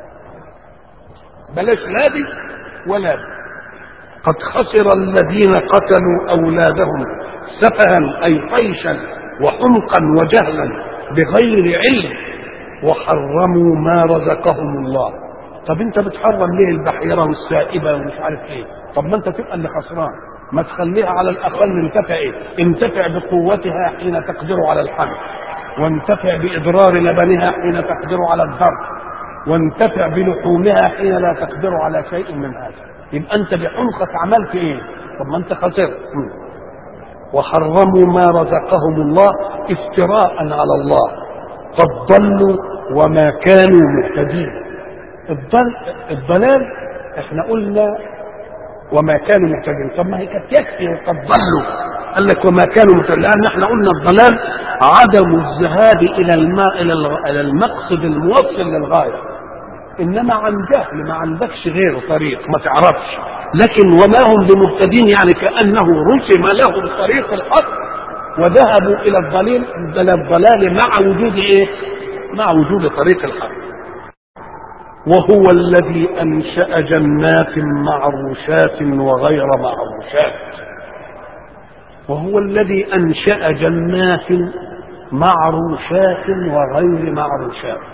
بلاش لا دي ولا دي قد خسر الذين قتلوا اولادهم سفها اي طيشا وحمقا وجهلا بغير علم وحرموا ما رزقهم الله طب انت بتحرم ليه البحيره والسائبه ومش عارف ايه طب ما انت تبقى اللي خسران ما تخليها على الاقل انتفع ايه انتفع بقوتها حين تقدر على الحمل وانتفع باضرار لبنها حين تقدر على الضرب وانتفع بلحومها حين لا تقدر على شيء من هذا يبقى انت بحمقك عملت ايه طب ما انت خسرت م. وحرموا ما رزقهم الله افتراء على الله قد ضلوا وما كانوا مهتدين الضل الضلال احنا قلنا وما كانوا مهتدين طب ما هي كانت يكفي وقد ضلوا قال لك وما كانوا مهتدين لان احنا قلنا الضلال عدم الذهاب الى الماء الى الغ- إلى المقصد الموصل للغايه انما عن جهل ما عندكش غير طريق ما تعرفش لكن وما هم بمهتدين يعني كانه رسم لهم طريق الحق وذهبوا الى الضليل الى الضلال مع وجود ايه؟ مع وجود طريق الحق وهو الذي انشا جنات معروشات وغير معروشات وهو الذي انشا جنات معروشات وغير معروشات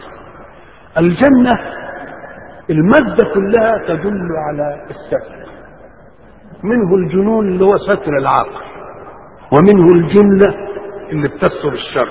الجنه المادة كلها تدل على السفل منه الجنون اللي هو ستر العقل ومنه الجنة اللي بتستر الشر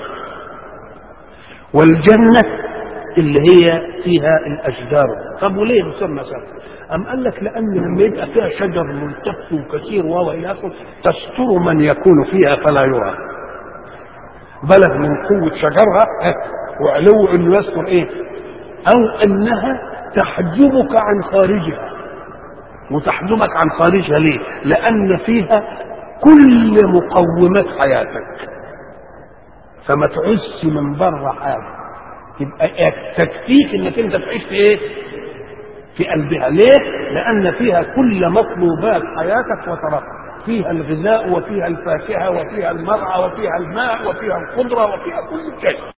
والجنة اللي هي فيها الأشجار طب وليه مسمى ستر أم قال لك لأن لما يبقى فيها شجر ملتف وكثير وهو إلى آخره تستر من يكون فيها فلا يرى بلغ من قوة شجرها وعلو انه يذكر ايه او انها تحجبك عن خارجها وتحجبك عن خارجها ليه لان فيها كل مقومات حياتك فما تعس من بره حاجه يبقى تكفيك انك انت تعيش في ايه في قلبها ليه لان فيها كل مطلوبات حياتك وترفع فيها الغذاء وفيها الفاكهه وفيها المرعى وفيها الماء وفيها الخضره وفيها كل شيء